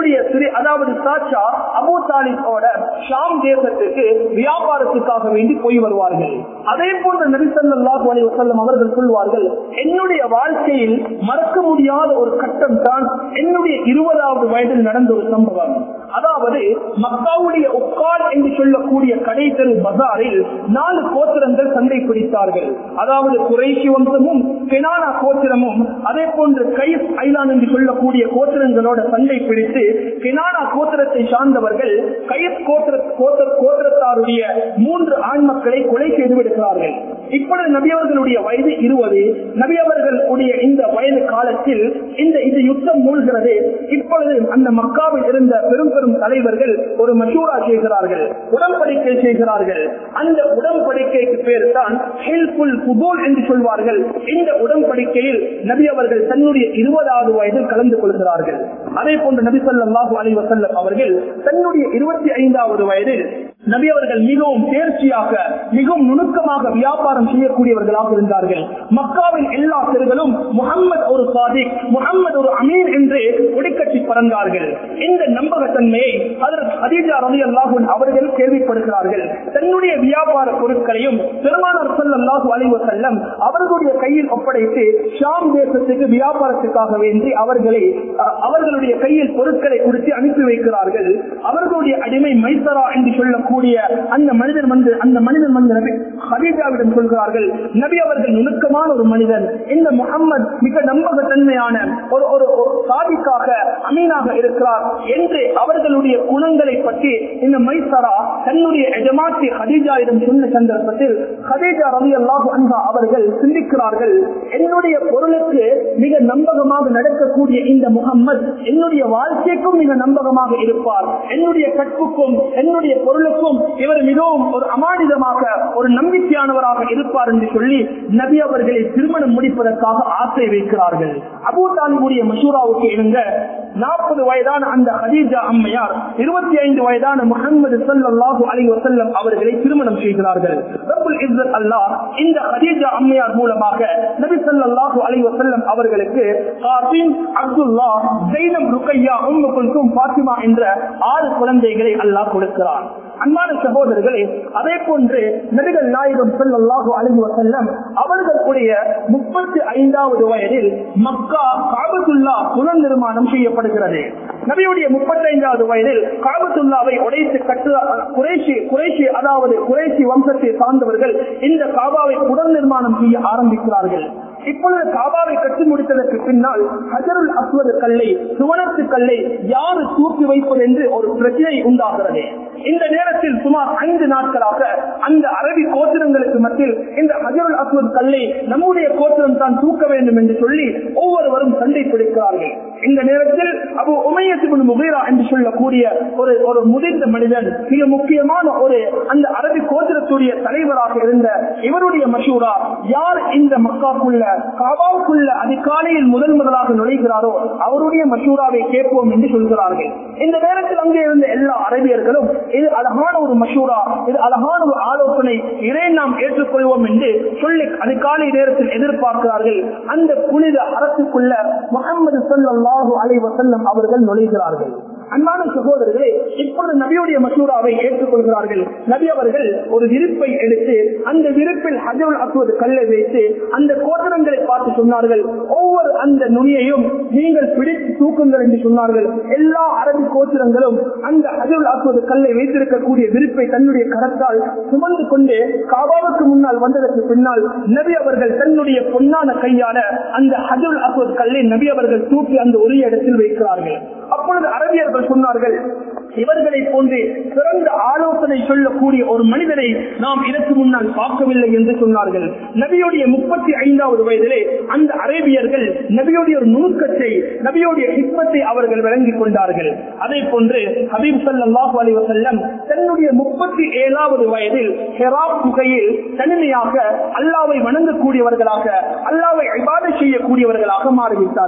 Speaker 1: வயது அதாவது சாச்சா அபு தாலிபோட ஷாம் தேசத்துக்கு வியாபாரத்துக்காக வேண்டி போய் வருவார்கள் அதே போன்ற நபிசல்லாஹு அலி வசல்லம் அவர்கள் சொல்வார்கள் என்னுடைய வாழ்க்கையில் மறக்க முடியாத ஒரு கட்டம் தான் என்னுடைய இருபதாவது வயதில் நடந்த ஒரு சம்பவம் அதாவது மக்காவுடைய உக்கால் என்று சொல்லக்கூடிய கடை தெரு பஜாரில் நாலு கோத்திரங்கள் சண்டை பிடித்தார்கள் அதாவது குறைஷி வம்சமும் கெனானா கோத்திரமும் அதே போன்று கைஸ் ஐலான் என்று சொல்லக்கூடிய கோத்திரங்களோட சண்டை பிடித்து கெனானா கோத்திரத்தை சார்ந்தவர்கள் கைஸ் கோத்திர கோத்திர கோத்திரத்தாருடைய மூன்று ஆண் மக்களை கொலை செய்து விடுகிறார்கள் இப்பொழுது நபியவர்களுடைய வயது இருபது நபியவர்களுடைய இந்த வயது காலத்தில் இந்த இந்த யுத்தம் மூழ்கிறது இப்பொழுது அந்த மக்காவில் இருந்த பெரும் பெரும் தலைவர்கள் ஒரு மசூரா செய்கிறார்கள் உடன்படிக்கை செய்கிறார்கள் அந்த உடன்படிக்கைக்கு பேர் தான் ஹெல்புல் குபூல் என்று சொல்வார்கள் இந்த உடன்படிக்கையில் நபி அவர்கள் தன்னுடைய இருபதாவது வயதில் கலந்து கொள்கிறார்கள் அதே போன்று நபி சொல்லாஹு அலி வசல்லம் அவர்கள் தன்னுடைய இருபத்தி ஐந்தாவது வயதில் நபி அவர்கள் மிகவும் தேர்ச்சியாக மிகவும் நுணுக்கமாக வியாபாரம் செய்யக்கூடியவர்களாக இருந்தார்கள் மக்காவின் எல்லா தெருகளும் முகம்மது ஒரு சாதிக் முகம்மது ஒரு அமீர் என்று ஒடிக்கட்டி பறந்தார்கள் இந்த நம்பகத்தன்மையை அதற்கு ஹதீஜா ரவி அல்லாஹூன் அவர்கள் கேள்விப்படுகிறார்கள் தன்னுடைய வியாபார பொருட்களையும் பெருமானார் சல்லாஹூ அலைவ செல்லம் அவர்களுடைய கையில் ஒப்படைத்து ஷாம் தேசத்துக்கு வியாபாரத்துக்காக வேண்டி அவர்களை அஹ், அவர்களுடைய கையில் பொருட்களை கொடுத்து அனுப்பி வைக்கிறார்கள் அவர்களுடைய அடிமை மைசரா என்று சொல்லக்கூடிய அந்த மனிதன் வந்து அந்த மனிதன் வந்து நபி ஹதீஜாவிடம் சொல்கிறார்கள் நபி அவர்கள் நுணுக்கமான ஒரு மனிதன் இந்த முகம்மது மிக நம்பகத்தன்மையான ஒரு ஒரு ஒரு சாதிக்காக அமீனாக இருக்கிறார் என்று அவர்களுடைய குணங்களை பற்றி இந்த மைசரா தன்னுடைய எஜமாத்தி ஹதீஜாவிடம் சொன்ன சந்தர்ப்பத்தில் ஹதீஜா ரவி அல்லாஹு அன்ஹா அவர்கள் சிந்திக்கிறார்கள் என்னுடைய பொருளுக்கு மிக நம்பகமாக நடக்கக்கூடிய இந்த முகம்மது என்னுடைய வாழ்க்கைக்கும் மிக நம்பகமாக இருப்பார் என்னுடைய கற்புக்கும் என்னுடைய பொருளுக்கும் இவர் மிகவும் ஒரு அமானிதமாக ஒரு நம்பிக்கையானவராக இருப்பார் என்று சொல்லி நபி அவர்களை திருமணம் முடிப்பதற்காக ஆசை வைக்கிறார்கள் அபூ தாலிபுடைய மசூராவுக்கு இணங்க நாற்பது வயதான அந்த ஹதீஜா அம்மையார் இருபத்தி ஐந்து வயதான முகமது சல்லாஹூ அலி வசல்லம் அவர்களை திருமணம் செய்கிறார்கள் ரப்புல் இஸ்ஸத் அல்லாஹ் இந்த ஹதீஜா அம்மையார் மூலமாக நபி ஸல்லல்லாஹு அலைஹி வஸல்லம் அவர்களுக்கு காசிம் அப்துல்லா ஜெய்னப் ருக்கையா உம்மு குல்தும் பாத்திமா என்ற ஆறு குழந்தைகளை அல்லாஹ் கொடுக்கிறார் அன்பான சகோதரர்களே அதே போன்று நபிகள் நாயகம் ஸல்லல்லாஹு அலைஹி வஸல்லம் அவர்களுடைய முப்பத்தி ஐந்தாவது வயதில் மக்கா காபத்துல்லா புனர் நிர்மாணம் செய்யப்படுகிறது நபியுடைய முப்பத்தி ஐந்தாவது வயதில் காபத்துல்லாவை உடைத்து கட்டு குறைசி குறைசி அதாவது குறைசி வம்சத்தை சார்ந்தவர்கள் இந்த காபாவை புனர் நிர்மாணம் செய்ய ஆரம்பிக்கிறார்கள் இப்பொழுது காபாவை கட்டி முடித்ததற்கு பின்னால் ஹஜருல் அஸ்வது கல்லை சுவனத்து கல்லை யாரு தூக்கி வைப்பது என்று ஒரு பிரச்சனை உண்டாகிறது இந்த நேரத்தில் சுமார் ஐந்து நாட்களாக அந்த அரபி கோத்திரங்களுக்கு மத்தியில் இந்த ஹஜருல் அஸ்வத் கல்லை நம்முடைய கோத்திரம் தான் தூக்க வேண்டும் என்று சொல்லி ஒவ்வொருவரும் சண்டை பிடிக்கிறார்கள் இந்த நேரத்தில் அபு உமையத்தின் முகைரா என்று சொல்லக்கூடிய ஒரு ஒரு முதிர்ந்த மனிதன் மிக முக்கியமான ஒரு அந்த அரபி கோத்திரத்துடைய தலைவராக இருந்த இவருடைய மஷூரா யார் இந்த மக்காக்குள்ள காபாவுக்குள்ள அதிகாலையில் முதல் முதலாக நுழைகிறாரோ அவருடைய மஷூராவை கேட்போம் என்று சொல்கிறார்கள் இந்த நேரத்தில் அங்கே இருந்த எல்லா அரபியர்களும் இது அழகான ஒரு மஷூரா இது அழகான ஒரு ஆலோசனை இதை நாம் ஏற்றுக்கொள்வோம் என்று சொல்லி அதிகாலை நேரத்தில் எதிர்பார்க்கிறார்கள் அந்த புனித அரசுக்குள்ள முகமது சல்லாஹூ அலை வசல்லம் அவர்கள் நுழைகிறார்கள் அன்பான சகோதரர்களே இப்பொழுது நபியுடைய மசூராவை ஏற்றுக்கொள்கிறார்கள் நபி அவர்கள் ஒரு விருப்பை எடுத்து அந்த விருப்பில் ஹஜருல் அசுவது கல்லை வைத்து அந்த கோத்தரங்களை பார்த்து சொன்னார்கள் ஒவ்வொரு அந்த நுனியையும் நீங்கள் பிடித்து தூக்குங்கள் என்று சொன்னார்கள் எல்லா அரபி கோத்திரங்களும் அந்த ஹஜருல் அசுவது கல்லை வைத்திருக்கக்கூடிய விருப்பை தன்னுடைய கரத்தால் சுமந்து கொண்டு காபாவுக்கு முன்னால் வந்ததற்கு பின்னால் நபி அவர்கள் தன்னுடைய பொன்னான கையால அந்த ஹஜருல் அசுவது கல்லை நபி அவர்கள் தூக்கி அந்த உரிய இடத்தில் வைக்கிறார்கள் அப்பொழுது அரபியர்கள் சொன்னார்கள் இவர்களை போன்று சிறந்த ஆலோசனை சொல்லக்கூடிய ஒரு மனிதனை நாம் இதற்கு முன்னால் பார்க்கவில்லை என்று சொன்னார்கள் நபியுடைய முப்பத்தி ஐந்தாவது வயதிலே அந்த அரேபியர்கள் நபியுடைய ஒரு நுணுக்கத்தை நபியுடைய ஹிக்மத்தை அவர்கள் விளங்கிக் கொண்டார்கள் அதே போன்று ஹபீப் சல்லாஹூ அலி வசல்லம் தன்னுடைய முப்பத்தி ஏழாவது வயதில் ஹெராப் குகையில் தனிமையாக அல்லாவை வணங்கக்கூடியவர்களாக அல்லாவை ஐபாத செய்யக்கூடியவர்களாக மாறிவிட்டார்கள்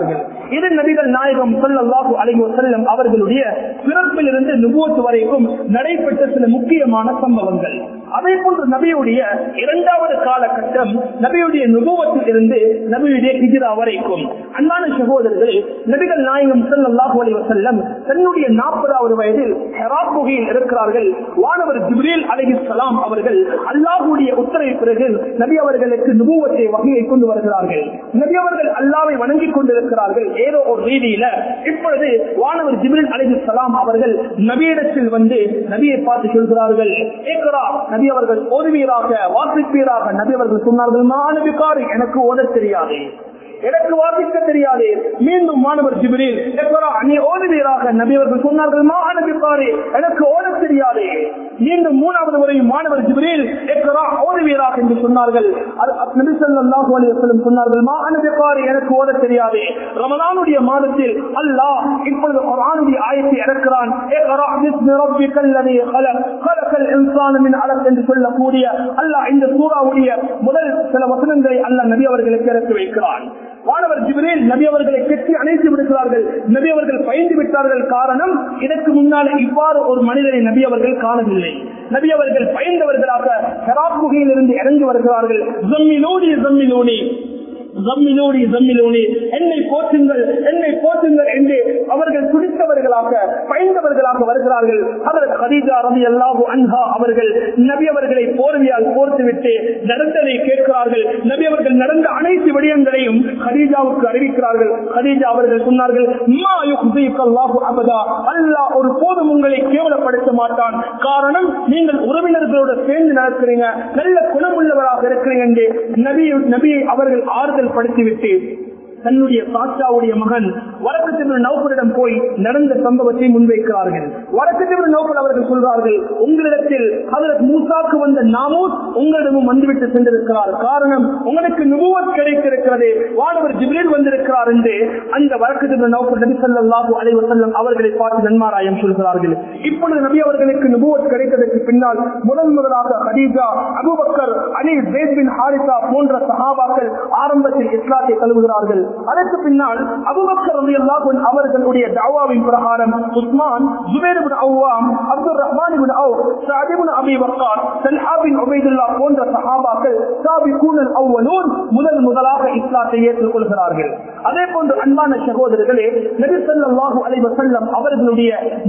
Speaker 1: இது நபிகள் நாயகம் சொல்லல்லாஹு அலைஹி வஸல்லம் அவர்களுடைய பிறப்பில் இருந்து நுபுவத்து வரைக்கும் நடைபெற்ற சில முக்கியமான சம்பவங்கள் அதே போன்று நபியுடைய இரண்டாவது காலகட்டம் நபியுடைய நுபுவத்தில் இருந்து நபியுடைய ஹிஜ்ரா வரைக்கும் அன்பான சகோதரர்களே நபிகள் நாயகம் ஸல்லல்லாஹு அலைஹி வஸல்லம் தன்னுடைய நாற்பதாவது வயதில் ஹெராத் குகையில் இருக்கிறார்கள் வானவர் ஜிப்ரீல் அலைஹிஸ்ஸலாம் அவர்கள் அல்லாஹ்வுடைய உத்தரவை பிறகு நபி அவர்களுக்கு நுபுவத்தை வகையை கொண்டு வருகிறார்கள் நபி அவர்கள் அல்லாவை வணங்கிக் கொண்டிருக்கிறார்கள் ஏதோ ஒரு ரீதியில இப்பொழுது வானவர் ஜிப்ரீல் அலைஹிஸ்ஸலாம் அவர்கள் நபியிடத்தில் வந்து நபியை பார்த்து சொல்கிறார்கள் ஏக்கரா நபி அவர்கள் ஓதுவீராக வாசிப்பீராக நபி அவர்கள் சொன்னார்கள் மாணவிக்காரு எனக்கு ஓத தெரியாது எனக்கு வாசிக்க தெரியாது மீண்டும் மாணவர் ஜிபிரில் நீ ஓதுவீராக நபி அவர்கள் சொன்னார்கள் மாணவிக்காரு எனக்கு ஓத தெரியாது மீண்டும் மூணாவது முறையும் மாணவர் ஜிபிரில் ஓதுவீராக என்று சொன்னார்கள் நபி ஸல்லல்லாஹு அலைஹி வஸல்லம் சொன்னார்கள் மாணவிக்காரு எனக்கு ஓத தெரியாது ரமலானுடைய மாதத்தில் அல்லாஹ் இப்பொழுது குர்ஆனுடைய ஆயத்தை இறக்கிறான் இக்ரா பிஸ்மி ரப்பிக்கல் லதீ خلق خلق الانسان من علق என்று சொல்லக்கூடிய அல்லாஹ் இந்த சூறாவுடைய முதல் சில வசனங்களை அல்லாஹ் நபி அவர்களுக்கு இறக்கி வைக்கிறான் வானவர் ஜிப்ரீல் நபி அவர்களை கெட்டி அணைத்து விடுகிறார்கள் நபி அவர்கள் பயந்து விட்டார்கள் காரணம் இதற்கு முன்னால் இவ்வாறு ஒரு மனிதரை நபி அவர்கள் காணவில்லை நபி அவர்கள் பயந்தவர்களாக ஹெராத் குகையில் இருந்து இறங்கி வருகிறார்கள் ஜம்மிலோடி ஜம்மிலோடி ஜம்மிலோடி ஜம்மிலோனி என்னை போற்றுங்கள் என்னை போற்றுங்கள் என்று அவர்கள் துடித்தவர்களாக பயந்தவர்களாக வருகிறார்கள் அவர் ஹதீஜா ரவி அல்லாஹு அன்ஹா அவர்கள் நபி அவர்களை போர்வையால் போர்த்துவிட்டு நடந்ததை கேட்கிறார்கள் நபி அவர்கள் நடந்த அனைத்து விடயங்களையும் ஹதீஜாவுக்கு அறிவிக்கிறார்கள் ஹதீஜா அவர்கள் சொன்னார்கள் அல்லாஹ் ஒரு போதும் உங்களை கேவலப்படுத்த மாட்டான் காரணம் நீங்கள் உறவினர்களோட சேர்ந்து நடக்கிறீங்க நல்ல குணமுள்ளவராக இருக்கிறீங்க என்று நபி நபியை அவர்கள் ஆறுதல் படுத்திவிட்டு தன்னுடைய சாச்சாவுடைய மகன் வரக்கத்திற்கு நௌபரிடம் போய் நடந்த சம்பவத்தை முன்வைக்கிறார்கள் வரக்கத்திற்கு நௌபர் அவர்கள் சொல்றார்கள் உங்களிடத்தில் அதற்கு மூசாக்கு வந்த நாமூஸ் உங்களிடமும் வந்துவிட்டு சென்றிருக்கிறார் காரணம் உங்களுக்கு நுபுவத் கிடைத்திருக்கிறது வானவர் ஜிப்ரீல் வந்திருக்கிறார் என்று அந்த வரக்கத்திற்கு நௌபர் நபி ஸல்லல்லாஹு அலைஹி வஸல்லம் அவர்களை பார்த்து நன்மாராயம் சொல்கிறார்கள் இப்பொழுது நபி அவர்களுக்கு நுபுவத் கிடைத்ததற்கு பின்னால் முதல் முதலாக Khadija Abu Bakr Ali Zaid bin Haritha போன்ற சஹாபாக்கள் ஆரம்பத்தில் இஸ்லாத்தை தழுவுகிறார்கள் அதற்கு பின்னால் அபுபக்கர் ரலியல்லாஹு அன்ஹு அவர்களுடைய தஅவாவின் பிரகாரம் Uthman Zubair ibn Awwam Abdul Rahman ibn Awf Saad ibn Abi Waqqas Talha bin Ubaidullah போன்ற சஹாபாக்கள் சாபிகூன் அவ்வலூன் முதல் முதலாக இஸ்லாத்தை ஏற்றுக்கொள்கிறார்கள் அதே போன்று அன்பான சகோதரர்களே நபி ஸல்லல்லாஹு அலைஹி வஸல்லம் அவர்களுடைய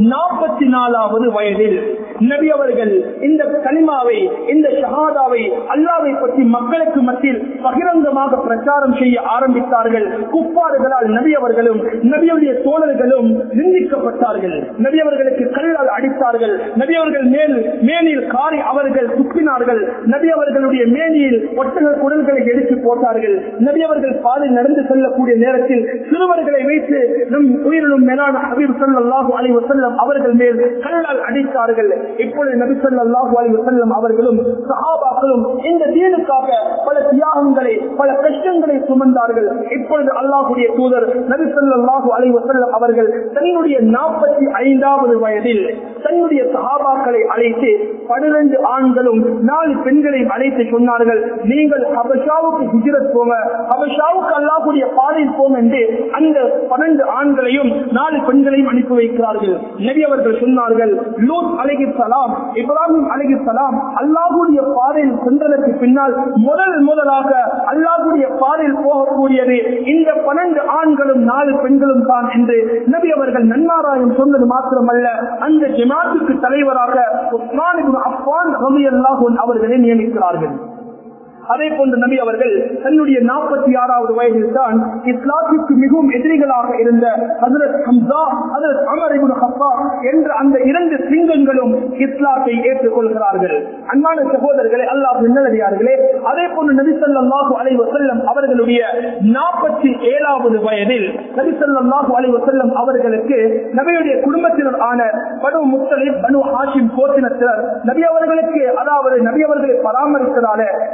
Speaker 1: 44வது வயதில் நபி அவர்கள் இந்த கலிமாவை இந்த ஷஹாதாவை அல்லாவை பற்றி மக்களுக்கு மத்தியில் பகிரங்கமாக பிரச்சாரம் செய்ய ஆரம்பித்தார்கள் குப்பாறுகளால் நபி அவர்களும் நபியுடைய தோழர்களும் நிந்திக்கப்பட்டார்கள் நபி அவர்களுக்கு கல்லால் அடித்தார்கள் நபி அவர்கள் மேல் மேனில் காரி அவர்கள் துப்பினார்கள் நபி அவர்களுடைய மேனியில் ஒட்டக குடல்களை எடுத்து போட்டார்கள் நபி அவர்கள் பாதையில் நடந்து செல்லக்கூடிய நேரத்தில் சிறுவர்களை வைத்து நம் உயிரினும் மேலான ஹபீப் ஸல்லல்லாஹு அலைஹி வஸல்லம் அவர்கள் மேல் கல்லால் அடித்தார்கள் இப்பொழுது நபி ஸல்லல்லாஹு அலைஹி வஸல்லம் அவர்களும் சஹாபாக்களும் இந்த தீனுக்காக பல தியாகங்களை பல கஷ்டங்களை சுமந்தார்கள் இப்பொழுது அல்லாஹுடைய தூதர் நபி ஸல்லல்லாஹு அலைஹி வஸல்லம் அவர்கள் தன்னுடைய நாற்பத்தி ஐந்தாவது வயதில் தன்னுடைய சஹாபாக்களை அழைத்து பன்னிரண்டு ஆண்களும் நாலு பெண்களையும் அழைத்து சொன்னார்கள் நீங்கள் ஹபஷாவுக்கு ஹிஜ்ரத் போங்க ஹபஷாவுக்கு அல்லாஹுடைய பாதையில் போங்க என்று அந்த பன்னெண்டு ஆண்களையும் நாலு பெண்களையும் அனுப்பி வைக்கிறார்கள் நபி அவர்கள் சொன்னார்கள் லூத் அலகி சலாம் இப்ராஹிம் அலகி சலாம் அல்லாஹுடைய பாதையில் சென்றதற்கு பின்னால் முதல் முதலாக அல்லாஹுடைய பாதையில் போகக்கூடியது இந்த பன்னெண்டு ஆண்களும் நாலு பெண்களும் தான் என்று நபி அவர்கள் நன்மாராயம் சொன்னது மாத்திரமல்ல அந்த ஜமாத்துக்கு தலைவராக உஸ்மான் இப்னு அஃபான் ரலியல்லாஹு அன்ஹு அவர்களை நியமிக்கிறார்கள் அதே போன்று நபி அவர்கள் தன்னுடைய நாற்பத்தி ஆறாவது வயதில் தான் இஸ்லாத்திற்கு மிகவும் எதிரிகளாக இருந்த ஹசரத் ஹம்சா ஹசரத் அமர் இப்னு ஹப்பாஸ் என்ற அந்த இரண்டு சிங்கங்களும் இஸ்லாத்தை ஏற்றுக்கொள்கிறார்கள் அன்பான சகோதரர்களே அல்லாஹ் நல்லடியார்களே அதே போன்று நபி ஸல்லல்லாஹு அலைஹி வஸல்லம் அவர்களுடைய நாற்பத்தி ஏழாவது வயதில் நபி ஸல்லல்லாஹு அலைஹி வஸல்லம் அவர்களுக்கு நபியுடைய குடும்பத்தினர் ஆன பனு முத்தலிப் பனு ஹாஷிம் கோத்தினத்தினர் நபி அவர்களுக்கு அதாவது நபி அவர்களை பராமரித்ததால நபி அவர்கள்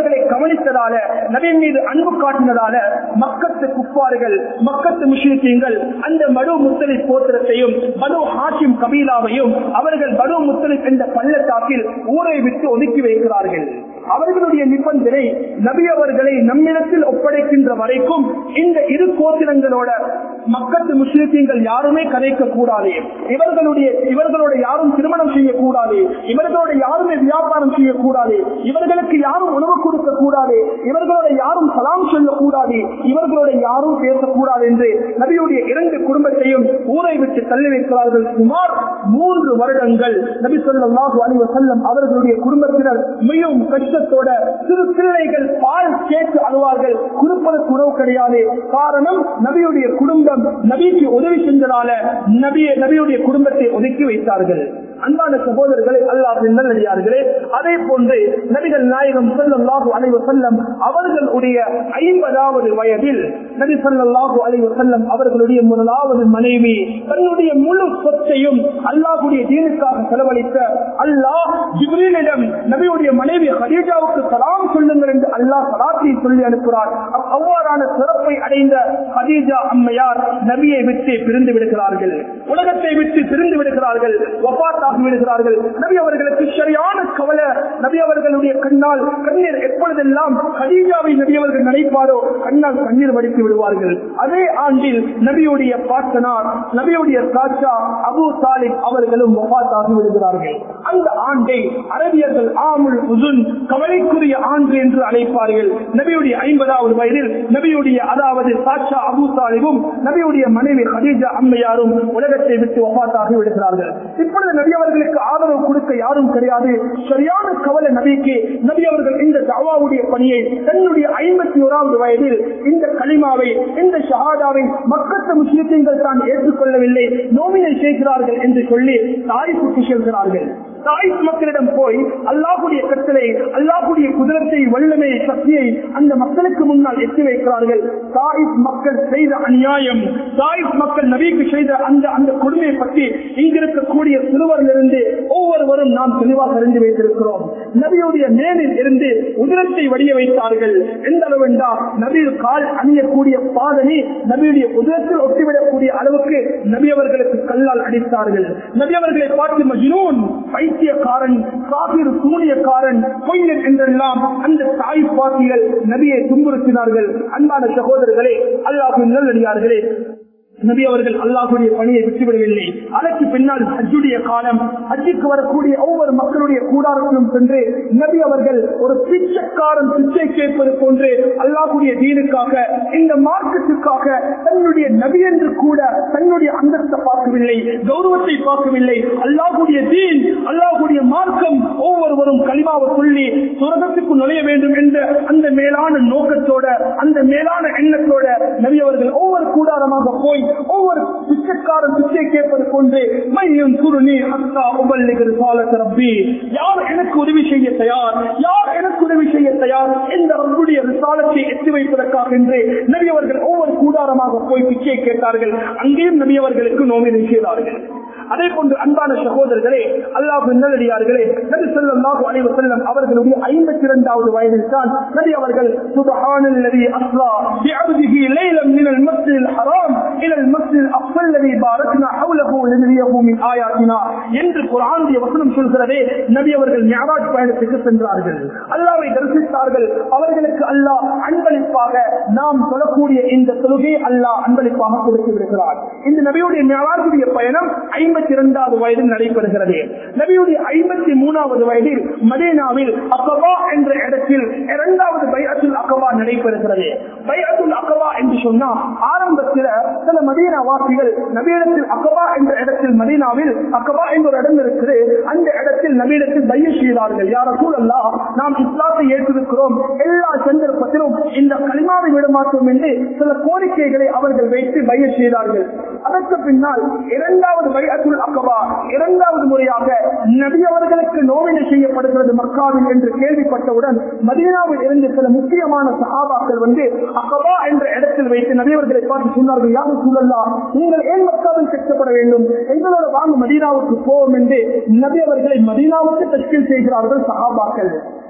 Speaker 1: அவர்களை கவனித்ததால நபியின் மீது அன்பு காட்டினதால மக்கத்து குப்பார்கள் மக்கத்து முஸ்லிம்கள் அந்த மடு முத்தலி போத்திரத்தையும் படு ஹாஷிம் கபீலாவையும் அவர்கள் படு முத்தலி என்ற பள்ளத்தாக்கில் ஊரை விட்டு ஒதுக்கி வைக்கிறார்கள் அவர்களுடைய நிபந்தனை நபி அவர்களை நம்மிடத்தில் ஒப்படைக்கின்ற வரைக்கும் இந்த இரு கோத்திரங்களோட மக்கத்து முஸ்லிம்கள் யாருமே கதைக்க கூடாது இவர்களுடைய இவர்களோட யாரும் திருமணம் செய்யக்கூடாது இவர்களோட யாருமே வியாபாரம் செய்யக்கூடாது இவர்களுக்கு யாரும் உணவு கொடுக்க கூடாது இவர்களோட யாரும் சலாம் சொல்லக்கூடாது இவர்களோட யாரும் பேசக்கூடாது என்று நபியுடைய இரண்டு குடும்பத்தையும் ஊரை விட்டு தள்ளி வைக்கிறார்கள் சுமார் மூன்று வருடங்கள் நபி சொல்லாஹு அலைவ செல்லம் அவர்களுடைய குடும்பத்தினர் மிகவும் கஷ்டத்தோட சிறு பிள்ளைகள் பால் கேட்டு அழுவார்கள் கொடுப்பதற்கு உணவு கிடையாது காரணம் நபியுடைய குடும்பம் நபிக்கு உதவி செஞ்சதால நபிய நபியுடைய குடும்பத்தை ஒதுக்கி வைத்தார்கள் அன்பான சகோதரர்களை அல்லாஹ் நல்லடியார்களே அதே போன்று நபிகள் நாயகம் செல்லல்லாஹு அலைவ செல்லம் அவர்களுடைய ஐம்பதாவது வயதில் நபி சொல்லாஹு அலைவ செல்லம் அவர்களுடைய முதலாவது மனைவி தன்னுடைய முழு சொத்தையும் அல்லாஹுடைய தீனுக்காக செலவழித்த அல்லாஹ் ஜிப்ரீலிடம் நபியுடைய மனைவி ஹதீஜாவுக்கு சலாம் சொல்லுங்கள் என்று அல்லாஹ் சலாத்தை சொல்லி அனுப்புகிறார் அவ்வாறான சிறப்பை அடைந்த ஹதீஜா அம்மையார் நபியை விட்டு பிரிந்து விடுகிறார்கள் உலகத்தை விட்டு பிரிந்து விடுகிறார்கள் வபாத்தாகி விடுகிறார்கள் நபி அவர்களுக்கு சரியான கவலை நபி அவர்களுடைய கண்ணால் கண்ணீர் எப்பொழுதெல்லாம் ஹதீஜாவை நபி அவர்கள் நினைப்பாரோ கண்ணால் கண்ணீர் வடித்து விடுவார்கள் அதே ஆண்டில் நபியுடைய பாட்டனார் நபியுடைய சாட்சா அபு சாலிப் அவர்களும் வபாத்தாகி விடுகிறார்கள் அந்த ஆண்டை அரபியர்கள் ஆமுல் உசுன் கவலைக்குரிய ஆண்டு என்று அழைப்பார்கள் நபியுடைய ஐம்பதாவது வயதில் நபியுடைய அதாவது சாட்சா அபு சாலிபும் நபியுடைய மனைவி ஹதீஜா அம்மையாரும் உலகத்தை விட்டு வபாத்தாகி விடுகிறார்கள் இப்பொழுது நபி அவர்களுக்கு ஆதரவு கொடுக்க யாரும் கிடையாது சரியான கவலை நபிக்கு நபி அவர்கள் இந்த தாவாவுடைய பணியை தன்னுடைய ஐம்பத்தி ஓராவது வயதில் இந்த களிமாவை இந்த ஷஹாதாவை மக்கத்த முஸ்லிம்கள் தான் ஏற்றுக்கொள்ளவில்லை நோவினை செய்கிறார்கள் என்று சொல்லி தாய்ப்புக்கு செல்கிறார்கள் தாய்ஸ் மக்களிடம் போய் அல்லாஹுடைய கட்டளை அல்லாஹுடைய குதிரத்தை வல்லமை சக்தியை அந்த மக்களுக்கு முன்னால் எட்டி வைக்கிறார்கள் தாயிப் மக்கள் செய்த அநியாயம் தாயிப் மக்கள் நபிக்கு செய்த அந்த அந்த கொடுமையை பற்றி இங்கிருக்கக்கூடிய சிறுவரிலிருந்து ஒவ்வொருவரும் நாம் தெளிவாக அறிந்து வைத்திருக்கிறோம் நபியுடைய மேலில் இருந்து உதிரத்தை வடிய வைத்தார்கள் எந்த அளவென்றா நபியில் கால் அணியக்கூடிய பாதனை நபியுடைய உதிரத்தில் ஒட்டிவிடக்கூடிய அளவுக்கு நபி அவர்களுக்கு கல்லால் அடித்தார்கள் நபி அவர்களை பார்த்து மஜ்னூன் பைத்தியக்காரன் காபிர் சூனியக்காரன் பொய்யன் என்றெல்லாம் அந்த தாய் பாட்டிகள் நபியை துன்புறுத்தினார்கள் அன்பான சகோதரர்களே அல்லாஹின் நல்லடியார்களே நபி அவர்கள் அல்லாஹுடைய பணியை விட்டுவிடவில்லை அதற்கு பின்னால் ஹஜ்ஜுடைய காலம் ஹஜ்ஜுக்கு வரக்கூடிய ஒவ்வொரு மக்களுடைய கூடாரத்திலும் சென்று நபி அவர்கள் ஒரு பிச்சைக்காரன் பிச்சை கேட்பது போன்று அல்லாஹுடைய தீனுக்காக இந்த மார்க்கத்திற்காக தன்னுடைய நபி என்று கூட தன்னுடைய அந்தஸ்தை பார்க்கவில்லை கௌரவத்தை பார்க்கவில்லை அல்லாஹுடைய தீன் அல்லாஹுடைய மார்க்கம் ஒவ்வொருவரும் களிமாவை சொல்லி சுரகத்துக்கு நுழைய வேண்டும் என்ற அந்த மேலான நோக்கத்தோட அந்த மேலான எண்ணத்தோட நபி அவர்கள் ஒவ்வொரு கூடாரமாக போய் ஒவ்வொரு பிச்சைக்காரன் பிச்சை கேட்பது கொண்டு மையம் சுருணி அத்தா உபல்லிகர் சாலத் ரப்பி யார் எனக்கு உதவி செய்ய தயார் யார் எனக்கு உதவி செய்ய தயார் இந்த ரப்புடைய விசாலத்தை எத்தி வைப்பதற்காக என்று நபி அவர்கள் ஒவ்வொரு கூடாரமாக போய் பிச்சை கேட்டார்கள் அங்கேயும் நபி அவர்களுக்கு நோமினை செய்தார்கள் அதே போன்று அன்பான சகோதரர்களே அல்லாஹ் நல்லடியார்களே நபி ஸல்லல்லாஹு அலைஹி வஸல்லம் அவர்களுடைய 52வது வயதில் தான் நபி அவர்கள் சுப்ஹானல்லதி அஸ்ரா பிஅப்திஹி லைலன் மினல் மஸ்ஜிதில் ஹராம் இலா அல் மஸ்ஜிதில் அக்ஸா அல்லதி பாரக்னா ஹவ்லஹு லினரியஹு மின் ஆயாத்தினா என்று குர்ஆனுடைய வசனம் சொல்கிறதே நபி அவர்கள் மிஅராஜ் பயணத்துக்கு சென்றார்கள் அல்லாஹ்வை தரிசித்தார்கள் அவர்களுக்கு அல்லாஹ் அன்பளிப்பாக நாம் சொல்லக்கூடிய இந்த தொழுகை அல்லாஹ் அன்பளிப்பாக கொடுத்து விடுகிறார் இந்த நபியுடைய மிஅராஜுடைய பயணம் ஐம்பத்தி இரண்டாவது வயதில் நடைபெறுகிறது நபியுடைய ஐம்பத்தி மூணாவது வயதில் மதீனாவில் அக்கபா என்ற இடத்தில் இரண்டாவது பைஅத்துல் அக்கபா நடைபெறுகிறது பைஅத்துல் அக்கபா என்று சொன்னா ஆரம்பத்தில் சில மதீனா வாசிகள் நபியிடத்தில் அக்கபா என்ற இடத்தில் மதீனாவில் அக்கபா என்ற ஒரு இடம் இருக்குது அந்த இடத்தில் நபியிடத்தில் பைய செய்தார்கள் யார சூழல்லா நாம் இஸ்லாத்தை ஏற்றிருக்கிறோம் எல்லா சந்தர்ப்பத்திலும் இந்த களிமாவை விட மாட்டோம் என்று சில கோரிக்கைகளை அவர்கள் வைத்து பைய செய்தார்கள் அதற்கு பின்னால் இரண்டாவது பைஅத்துல் அக்கபா இரண்டாவது முறையாக நபி அவர்களுக்கு நோவினை செய்யப்படுகிறது மக்காவில் என்று கேள்விப்பட்டவுடன் மதீனாவில் இருந்து சில முக்கியமான சகாபாக்கள் வந்து அக்கபா என்ற இடத்தில் வைத்து நபி அவர்களை பார்த்து சொன்னார்கள் யாரும் சூழல்லா நீங்கள் ஏன் மக்காவில் கஷ்டப்பட வேண்டும் எங்களோட வாங்க மதீனாவுக்கு போவோம் என்று நபி அவர்களை மதீனாவுக்கு தஷ்கில் செய்கிறார்கள் சகாபாக்கள்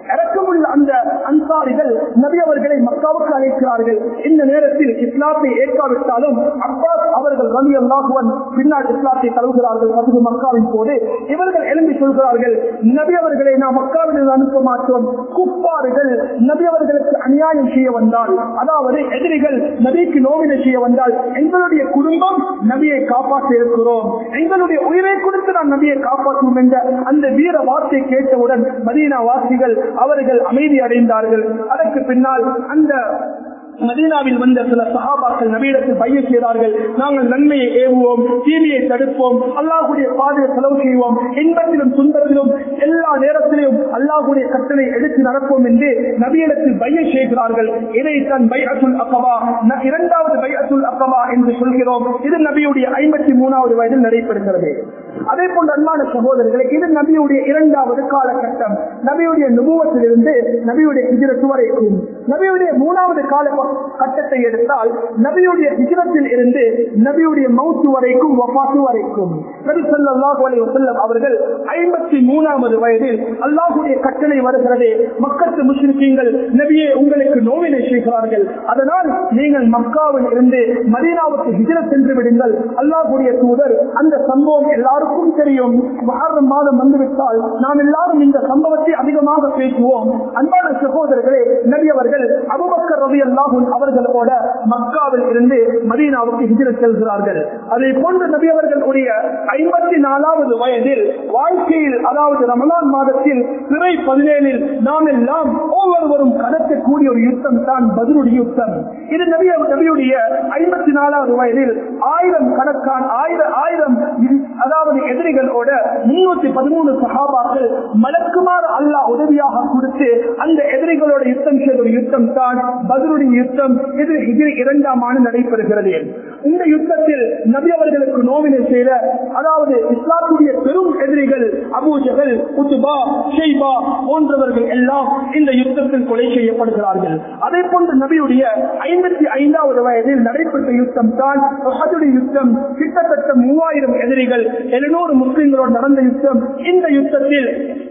Speaker 1: இறக்கமுள்ள அந்த அன்சாரிகள் நபி அவர்களை மக்காவுக்கு அழைக்கிறார்கள் இந்த நேரத்தில் இஸ்லாத்தை ஏற்காவிட்டாலும் அப்பாஸ் அவர்கள் ரவி அல்லாஹுவன் பின்னால் இஸ்லாத்தை தழுவுகிறார்கள் அது மக்காவின் போது இவர்கள் எழும்பி சொல்கிறார்கள் நபி அவர்களை நாம் மக்காவில் அனுப்ப மாட்டோம் குப்பாறுகள் நபி அவர்களுக்கு அநியாயம் செய்ய வந்தால் அதாவது எதிரிகள் நபிக்கு நோவினை செய்ய வந்தால் எங்களுடைய குடும்பம் நபியை காப்பாற்ற இருக்கிறோம் எங்களுடைய உயிரை கொடுத்து நாம் நபியை காப்பாற்றுவோம் என்ற அந்த வீர வார்த்தை கேட்டவுடன் மதீனா வாசிகள் அவர்கள் அமைதி அடைந்தார்கள் அதற்கு பின்னால் அந்த மதீனாவில் வந்த சில சகாபாக்கள் நபியிடத்தில் பைய செய்தார்கள் நாங்கள் நன்மையை ஏவுவோம் தீமையை தடுப்போம் அல்லாஹுடைய பாதையை செலவு செய்வோம் இன்பத்திலும் துன்பத்திலும் எல்லா நேரத்திலும் அல்லாஹுடைய கட்டளை எடுத்து நடப்போம் என்று நபியிடத்தில் பைய செய்கிறார்கள் இதைத்தான் பை அசுல் அக்கவா இரண்டாவது பை அசுல் அக்கவா என்று சொல்கிறோம் இது நபியுடைய ஐம்பத்தி மூணாவது வயதில் நடைபெறுகிறது அதே போன்ற அன்பான சகோதரர்களை இது நபியுடைய இரண்டாவது காலகட்டம் நபியுடைய நுபுவத்திலிருந்து நபியுடைய ஹிஜரத்து வரைக்கும் நபியுடைய மூணாவது கால கட்டத்தை எடுத்தால் நபியுடைய ஹிஜரத்தில் இருந்து நபியுடைய மவுத்து வரைக்கும் வபாத்து வரைக்கும் நபி ஸல்லல்லாஹு அலைஹி வஸல்லம் அவர்கள் ஐம்பத்தி மூணாவது வயதில் அல்லாஹுடைய கட்டளை வருகிறது மக்கத்து முஸ்லிம்கள் நபியே உங்களுக்கு நோவினை செய்கிறார்கள் அதனால் நீங்கள் மக்காவில் இருந்து மதீனாவுக்கு ஹிஜரத் சென்று விடுங்கள் அல்லாஹுடைய தூதர் அந்த சம்பவம் எல்லாருக்கும் தெரியும் மகரம் மாதம் வந்துவிட்டால் நாம் எல்லாரும் இந்த சம்பவத்தை அதிகமாக பேசுவோம் அன்பான சகோதரர்களே நபி அவர்கள் அபுபக்கர் ரவி அல்லாஹூன் அவர்களோட மக்காவில் இருந்து மதீனாவுக்கு ஹிஜரத் செல்கிறார்கள் அதை போன்ற நபி அவர்களுடைய ஐம்பத்தி நாலாவது வயதில் வாழ்க்கையில் அதாவது ரமலான் மாதத்தில் சிறை பதினேழில் நாம் எல்லாம் ஒவ்வொருவரும் கடக்கக்கூடிய ஒரு யுத்தம் தான் பதிலுடைய யுத்தம் இது நபி நபியுடைய ஐம்பத்தி நாலாவது வயதில் ஆயிரம் கணக்கான ஆயிரம் ஆயிரம் அதாவது எதிரிகளோட முன்னூத்தி பதிமூணு சகாபாக்கள் மலக்குமார் அல்லாஹ் உதவியாக கொடுத்து அந்த எதிரிகளோட யுத்தம் செய்த ஒரு யுத்தம் தான் பதிலுடைய யுத்தம் இது இது இரண்டாம் ஆண்டு நடைபெறுகிறது இந்த யுத்தத்தில் நபி அவர்களுக்கு நோவினை செய்த அதாவது இஸ்லாத்துடைய பெரும் எதிரிகள் அபூஜகல் உத்துபா ஷெய்பா போன்றவர்கள் எல்லாம் இந்த யுத்தத்தில் கொலை செய்யப்படுகிறார்கள் அதே போன்று நபியுடைய ஐம்பத்தி ஐந்தாவது வயதில் நடைபெற்ற யுத்தம் தான் யுத்தம் கிட்டத்தட்ட மூவாயிரம் எதிரிகள் எழுநூறு முஸ்லிம்களோடு நடந்த யுத்தம் இந்த யுத்தத்தில்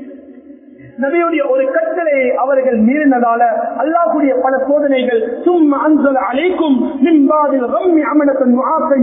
Speaker 1: நபியுடைய ஒரு கட்டளையை அவர்கள் மீறினதால அல்லாஹுடைய பல சோதனைகள் சும்மா அன்சல் அழைக்கும் மின்பாதில் ரம்மி அமனத்தன்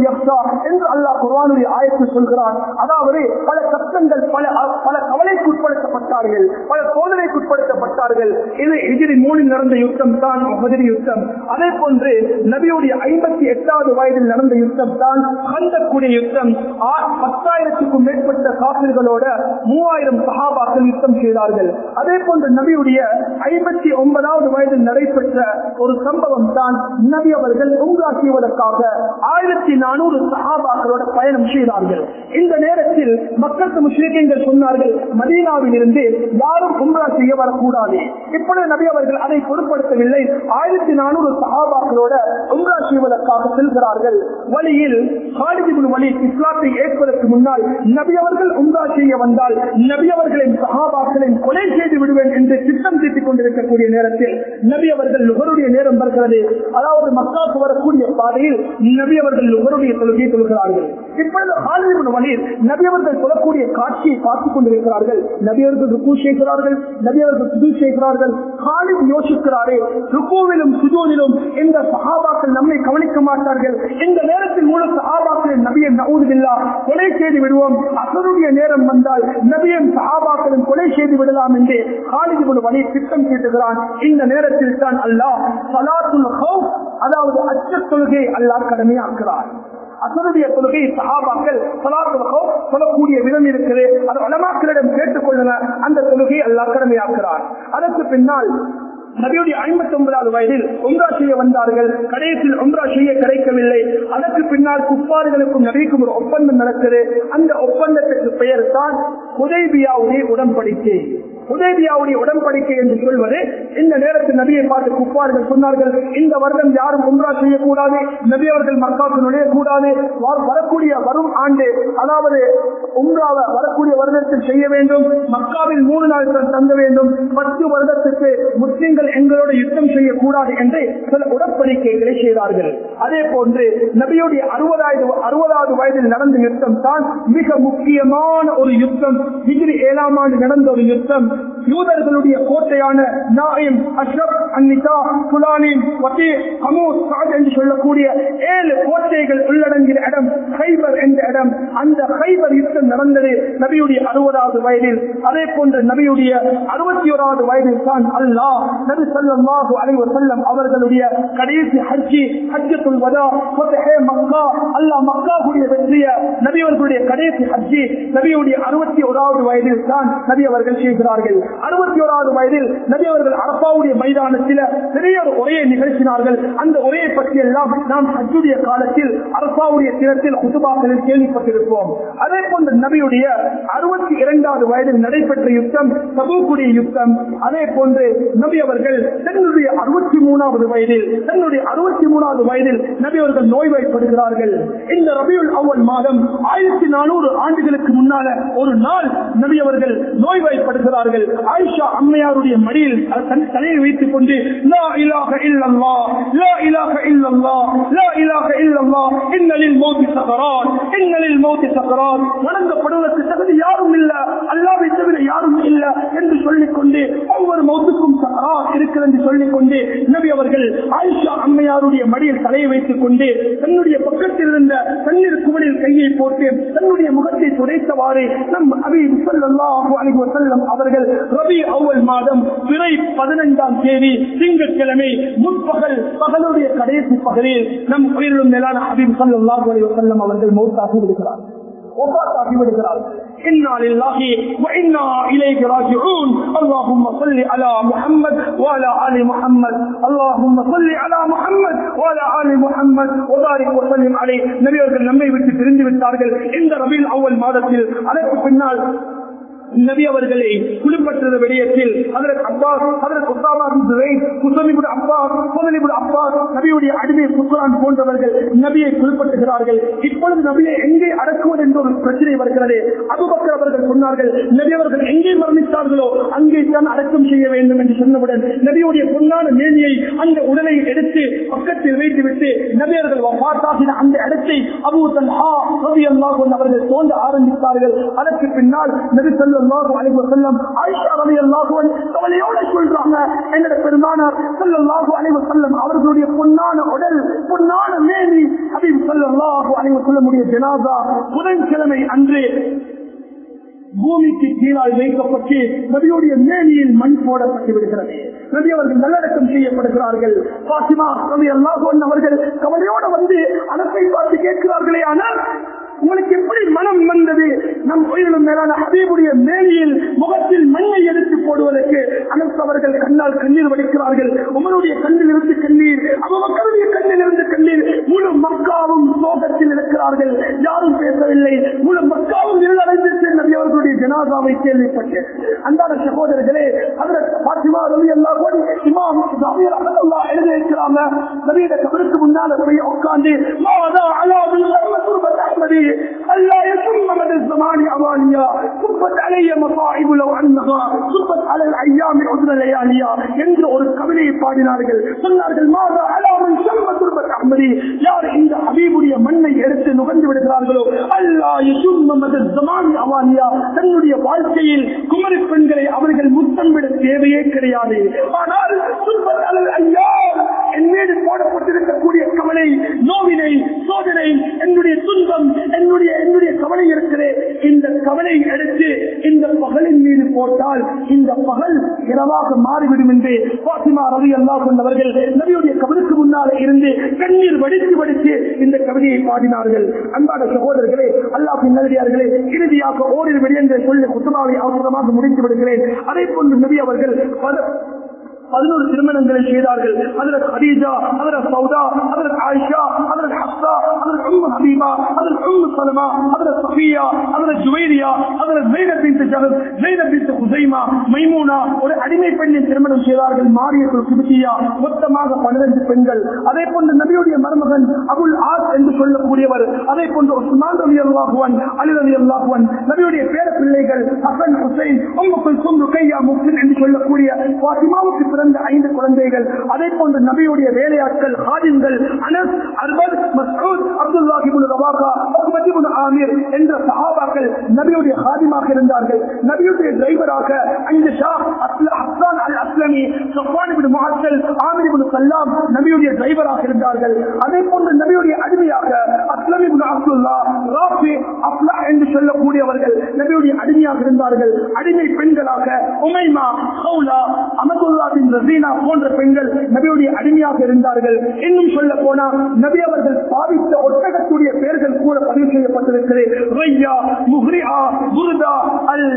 Speaker 1: என்று அல்லாஹ் குர்ஆனுடைய ஆயத்து சொல்கிறான் அதாவது பல கஷ்டங்கள் பல பல கவலைக்குட்படுத்தப்பட்டார்கள் பல சோதனைக்குட்படுத்தப்பட்டார்கள் இது எதிரி மூணில் நடந்த யுத்தம் தான் மதுரை யுத்தம் அதே போன்று நபியுடைய ஐம்பத்தி எட்டாவது வயதில் நடந்த யுத்தம் தான் கந்தக்கூடிய யுத்தம் பத்தாயிரத்துக்கும் மேற்பட்ட காப்பிர்களோட மூவாயிரம் சகாபாக்கள் யுத்தம் செய்தார்கள் அதே போன்று நபியுடைய ஐம்பத்தி ஒன்பதாவது வயதில் நடைபெற்ற ஒரு சம்பவம் தான் நபி அவர்கள் உம்ரா செய்வதற்காக ஆயிரத்தி நானூறு சகாபாக்களோட பயணம் செய்தார்கள் இந்த நேரத்தில் மக்களுக்கு முஸ்லிம்கள் சொன்னார்கள் மதீனாவில் இருந்து யாரும் உம்ரா செய்ய வரக்கூடாது இப்பொழுது நபி அவர்கள் அதை பொருட்படுத்தவில்லை ஆயிரத்தி நானூறு சகாபாக்களோட உம்ரா செய்வதற்காக செல்கிறார்கள் வழியில் ஹாலிதிபுல் வழி இஸ்லாத்தை ஏற்பதற்கு முன்னால் நபி அவர்கள் உம்ரா செய்ய வந்தால் நபி அவர்களின் சகாபாக்களின் கொலை செய்து விடுவேன் என்று திட்டம் தீட்டிக் கொண்டிருக்கக்கூடிய நேரத்தில் நபி அவர்கள் நுகருடைய நேரம் வருகிறது அதாவது மக்காவுக்கு வரக்கூடிய பாதையில் நபி அவர்கள் நுகருடைய தொழுகையை சொல்கிறார்கள் இப்பொழுது ஆளுநர் வழியில் நபி அவர்கள் சொல்லக்கூடிய காட்சியை பார்த்துக் கொண்டிருக்கிறார்கள் நபி அவர்கள் ருக்கு செய்கிறார்கள் நபி அவர்கள் சுது செய்கிறார்கள் காலில் யோசிக்கிறாரே ருக்குவிலும் சுஜூதிலும் இந்த சகாபாக்கள் நம்மை கவனிக்க மாட்டார்கள் இந்த நேரத்தில் முழு சகாபாக்களின் நபியை நவுதில்லா கொலை செய்து விடுவோம் அசருடைய நேரம் வந்தால் நபியும் சகாபாக்களும் கொலை செய்து விடலாம் என்று காலிதிபுல் வழி திட்டம் தீட்டுகிறான் இந்த நேரத்தில் தான் அல்லாஹ் சலாத்துல் ஹவுப் அதாவது அச்ச தொழுகை அல்லாஹ் கடமையாக்குறார் அசருடைய தொழுகை சகாபாக்கள் சொல்லக்கூடிய விதம் இருக்குது அது வளமாக்களிடம் கேட்டுக்கொள்ளுங்க அந்த தொழுகை அல்லாஹ் கடமையாக்குறார் அதற்கு பின்னால் நபியுடைய ஐம்பத்தி ஒன்பதாவது வயதில் ஒன்றா செய்ய வந்தார்கள் கடைசியில் ஒன்றா செய்ய கிடைக்கவில்லை அதற்கு பின்னால் குப்பாறுகளுக்கும் நபிக்கும் ஒரு ஒப்பந்தம் நடக்குது அந்த ஒப்பந்தத்துக்கு பெயர் தான் உதய்பியாவுடைய உடன்படிக்கை உதேபியாவுடைய உடன்படிக்கை என்று சொல்வது இந்த நேரத்தில் நபியை பார்த்து குப்பார்கள் சொன்னார்கள் இந்த வருடம் யாரும் உம்ரா செய்யக்கூடாது நபி அவர்கள் மக்காவுக்கு நுழையக்கூடாது வரக்கூடிய வரும் ஆண்டு அதாவது உம்ராவை வரக்கூடிய வருடத்தில் செய்ய வேண்டும் மக்காவில் மூணு நாட்கள் தங்க வேண்டும் பத்து வருடத்துக்கு முஸ்லிம்கள் எங்களோட யுத்தம் செய்யக்கூடாது என்று சில உடன்படிக்கைகளை செய்தார்கள் அதே போன்று நபியுடைய அறுபதாவது அறுபதாவது வயதில் நடந்த யுத்தம் தான் மிக முக்கியமான ஒரு யுத்தம் டிகிரி ஏழாம் ஆண்டு நடந்த ஒரு யுத்தம் யூதர்களுடைய கோட்டையான நாயம் அஷ்ரப் அன்னிதா புலானின் வத்தி ஹமூத் சாத் என்று சொல்லக்கூடிய ஏழு கோட்டைகள் உள்ளடங்கிய இடம் ஹைபர் என்ற இடம் அந்த ஹைபர் யுத்தம் நடந்தது நபியுடைய அறுபதாவது வயதில் அதே போன்று நபியுடைய அறுபத்தி ஓராவது வயதில் தான் அல்லாஹ் நபி ஸல்லல்லாஹு அலைஹி வஸல்லம் அவர்களுடைய கடைசி ஹஜ்ஜி ஹஜ்ஜத்துல் வதா ஃபத்ஹே மக்கா அல்லாஹ் மக்காவுடைய வெற்றிய நபி அவர்களுடைய கடைசி ஹஜ்ஜி நபியுடைய அறுபத்தி ஓராவது வயதில் தான் நபி அவர்கள் செய்கிறார்கள் அறுபத்தி ஓராவது வயதில் நபி அவர்கள் அரப்பாவுடைய மைதானத்தில் பெரிய ஒரு உரையை நிகழ்த்தினார்கள் அந்த உரையை பற்றி எல்லாம் நாம் ஹஜ்ஜுடைய காலத்தில் அரப்பாவுடைய தினத்தில் குதுபாக்களில் கேள்விப்பட்டிருப்போம் அதே போன்ற நபியுடைய அறுபத்தி இரண்டாவது வயதில் நடைபெற்ற யுத்தம் சபூக்குடைய யுத்தம் அதே போன்று நபி அவர்கள் தன்னுடைய அறுபத்தி மூணாவது வயதில் தன்னுடைய அறுபத்தி மூணாவது வயதில் நபி அவர்கள் நோய்வாய்ப்படுகிறார்கள் இந்த ரபியுல் அவ்வல் மாதம் ஆயிரத்தி நானூறு ஆண்டுகளுக்கு முன்னால ஒரு நாள் நபி அவர்கள் நோய்வாய்ப்படுகிறார்கள் ஆயிஷா அம்மையாருடைய மடியில் தன் தலையை வைத்துக் கொண்டு லா இலாஹ இல்லல்லா லா இலாஹ இல்லல்லா லா இலாஹ இல்லல்லா இன்னலில் மௌத்தி சகராத் இன்னலில் மௌத்தி சகராத் வணங்கப்படுவதற்கு தகுதி யாரும் இல்ல அல்லாவை தவிர யாரும் இல்ல என்று சொல்லிக் கொண்டு ஒவ்வொரு மௌத்துக்கும் சகராத் இருக்கிறது என்று சொல்லிக் கொண்டு நபி அவர்கள் ஆயிஷா அம்மையாருடைய மடியில் தலையை வைத்துக் கொண்டு தன்னுடைய பக்கத்தில் இருந்த தண்ணீர் குவலில் கையை போட்டு தன்னுடைய முகத்தை துடைத்தவாறு நம் அபி ஸல்லல்லாஹு அலைஹி வஸல்லம் அவர்கள் ரபி அவ்வல் மாதம் பிறை பதினைந்தாம் தேதி திங்கட்கிழமை முற்பகல் பகலுடைய கடைசி பகலில் நம் உயிரிலும் மேலான ஹபீப் ஸல்லல்லாஹு அலைஹி வஸல்லம் அவர்கள் மௌத்தாகி விடுகிறார் ஒப்பாத்தாகி விடுகிறார் إنا لله وإنا إليه راجعون اللهم صل على محمد وعلى آل محمد اللهم صل على محمد وعلى آل محمد وبارك وسلم عليه நபி அவர்கள் நம்மை விட்டு பிரிந்து விட்டார்கள் இந்த ரபில் அவ்வல் மாதத்தில் அதற்கு பின்னால் நபி அவர்களை குளிப்பற்றது விடயத்தில் அதற்கு அப்பாஸ் அதற்கு உத்தாமா குசமிபுட அப்பாஸ் குசலிபுட அப்பாஸ் நபியுடைய அடிமை சுக்ரான் போன்றவர்கள் நபியை குளிப்பட்டுகிறார்கள் இப்பொழுது நபியை எங்கே அடக்குவது என்ற ஒரு பிரச்சனை வருகிறது அபுபக்கர் அவர்கள் சொன்னார்கள் நபி அவர்கள் எங்கே மரணித்தார்களோ அங்கே தான் அடக்கம் செய்ய வேண்டும் என்று சொன்னவுடன் நபியுடைய பொன்னான மேனியை அந்த உடலை எடுத்து பக்கத்தில் வைத்துவிட்டு நபியர்கள் வஃபாத்தாகின அந்த இடத்தை அபூ தல்ஹா ரலியல்லாஹு அன்ஹு அவர்கள் தோன்ற ஆரம்பித்தார்கள் அதற்கு பின்னால் நபி ஸல்லல்லாஹு அலைஹி வஸல்லம் ஆயிஷா ரலியல்லாஹு அன்ஹா கவலையோடு சொல்றாங்க என்னோட பெருமானார் ஸல்லல்லாஹு அலைஹி வஸல்லம் அவர்களுடைய பொன்னான உடல் பொன்னான மேனி ஹபீப் ஸல்லல்லாஹு அலைஹி வஸல்லமுடைய ஜனாசா புதன்கிழமை அன்று பூமிக்கு கீழால் வைக்கப்பட்டு நபியுடைய மேனியில் மண் போடப்பட்டு விடுகிறது நபி அவர்கள் நல்லடக்கம் செய்யப்படுகிறார்கள் பாசிமா நபி அல்லாஹ் அவர்கள் கவலையோடு வந்து அனத்தை பார்த்து கேட்கிறார்களே ஆனால் உங்களுக்கு எப்படி மனம் வந்தது நம் உயிரிலும் மேலான ஹபீபுடைய மேனியில் முகத்தில் மண்ணை எடுத்து போடுவதற்கு அனஸ் அவர்கள் கண்ணால் கண்ணீர் வடிக்கிறார்கள் உமருடைய கண்ணில் இருந்து கண்ணீர் அவர்களுடைய கண்ணில் இருந்து கண்ணீர் முழு மக்காவும் சோகத்தில் இருக்கிறார்கள் யாரும் பேசவில்லை முழு மக்காவும் இருளடைந்து நபி அவர்களுடைய ஜனாதாவை கேள்விப்பட்டு அன்றாட சகோதரர்களே அதில் பாத்திமா ரவி எல்லா கோடி இமாம் ஜாமியர் அகமதுல்லா எழுதி இருக்கிறாங்க நபியிட கபருக்கு முன்னால போய் உட்கார்ந்து மாதா அலாவில் துர்பத் அஹ்மதி அல்லா يشم من الزمان أمانيا صبت علي مصائب لو أنها صبت على الأيام عذر لياليا என்று ஒரு கவிதையை பாடினார்கள் சொன்னார்கள் மாதா அலாமன் சம்ம துர்பத் அஹ்மதி யார் இந்த ஹபீபுடைய மண்ணை எடுத்து நுகர்ந்து விடுகிறார்களோ அல்லா யசும் மமது ஜமான் அவானியா தன்னுடைய வாழ்க்கையில் குமரி பெண்களை அவர்கள் முத்தம் விட தேவையே கிடையாது ஆனால் சுல்பத் அலல் ஐயா என் மீது போடப்பட்டிருக்கக்கூடிய கவலை நோவினை சோதனை என்னுடைய துன்பம் என்னுடைய என்னுடைய கவலை இருக்கிறே இந்த கவலை எடுத்து இந்த பகலின் மீது போட்டால் இந்த பகல் இரவாக மாறிவிடும் என்று பாத்திமா ரவி அல்லா கொண்டவர்கள் நபியுடைய கவலுக்கு முன்னாலே இருந்து கண்ணீர் வடித்து வடித்து இந்த கவிதையை பாடினார்கள் அன்பான சகோதரர்களே அல்லாஹ் நல்லடியார்களே இறுதியாக ஓரிரு விடயங்களை சொல்லி குத்துபாவை அவசரமாக முடித்து விடுகிறேன் அதே போன்று நபி அவர்கள் பல பதினோரு திருமணங்களை செய்தார்கள் அதில் ஹதீஜா அதில் சௌதா அதில் ஆயிஷா அதில் ஹப்சா அதில் உம்மு ஹபீபா அதில் உம்மு சலமா அதில் சஃபியா அதில் ஜுவைரியா அதில் ஜெய்னப் பின்த் ஜஹத் ஜெய்னப் பின்த் ஹுசைமா மைமூனா ஒரு அடிமை பெண்ணின் திருமணம் செய்தார்கள் மாரியத்துல் சுபத்தியா மொத்தமாக பன்னிரண்டு பெண்கள் அதே போன்று நபியுடைய மருமகன் அபுல் ஆஸ் என்று சொல்லக்கூடியவர் அதே போன்று உஸ்மான் ரவி அல்லாஹுவன் அலி ரவி அல்லாஹுவன் நபியுடைய பேர பிள்ளைகள் ஹசன் ஹுசைன் உம்மு குல்சும் ருக்கையா முஃபின் என்று சொல்லக்கூடிய பாத்திமாவுக்கு பிறந்த ஐந்து குழந்தைகள் அதே போன்று நபியுடைய வேலையாட்கள் ஹாதின்கள் அனஸ் அர்பத் மசூத் அப்துல்லாஹிபுல் ரவாகா அஹ்மதிபுல் ஆமீர் என்ற சஹாபாக்கள் நபியுடைய ஹாதிமாக இருந்தார்கள் நபியுடைய டிரைவராக அஞ்சு ஷா அஸ்ல அஸ்லான் al Aslami Safwan ibn Muattal Amir ibn Sallam நபியுடைய டிரைவராக இருந்தார்கள் அதே போன்று நபியுடைய அடிமையாக அஸ்லம் இப்னு அப்துல்லா ராஃபி அப்லா என்று சொல்லக்கூடியவர்கள் நபியுடைய அடிமையாக இருந்தார்கள் அடிமை பெண்களாக உமைமா ஹவுலா அமதுல்லா பின் ரசீனா போன்ற பெண்கள் நபியுடைய அடிமையாக இருந்தார்கள் இன்னும் சொல்ல போனா நபி அவர்கள் பாவித்த ஒட்டகத்துடைய பெயர்கள் கூட பதிவு செய்யப்பட்டிருக்கிறது ரையா முஹ்ரியா புர்தா அல்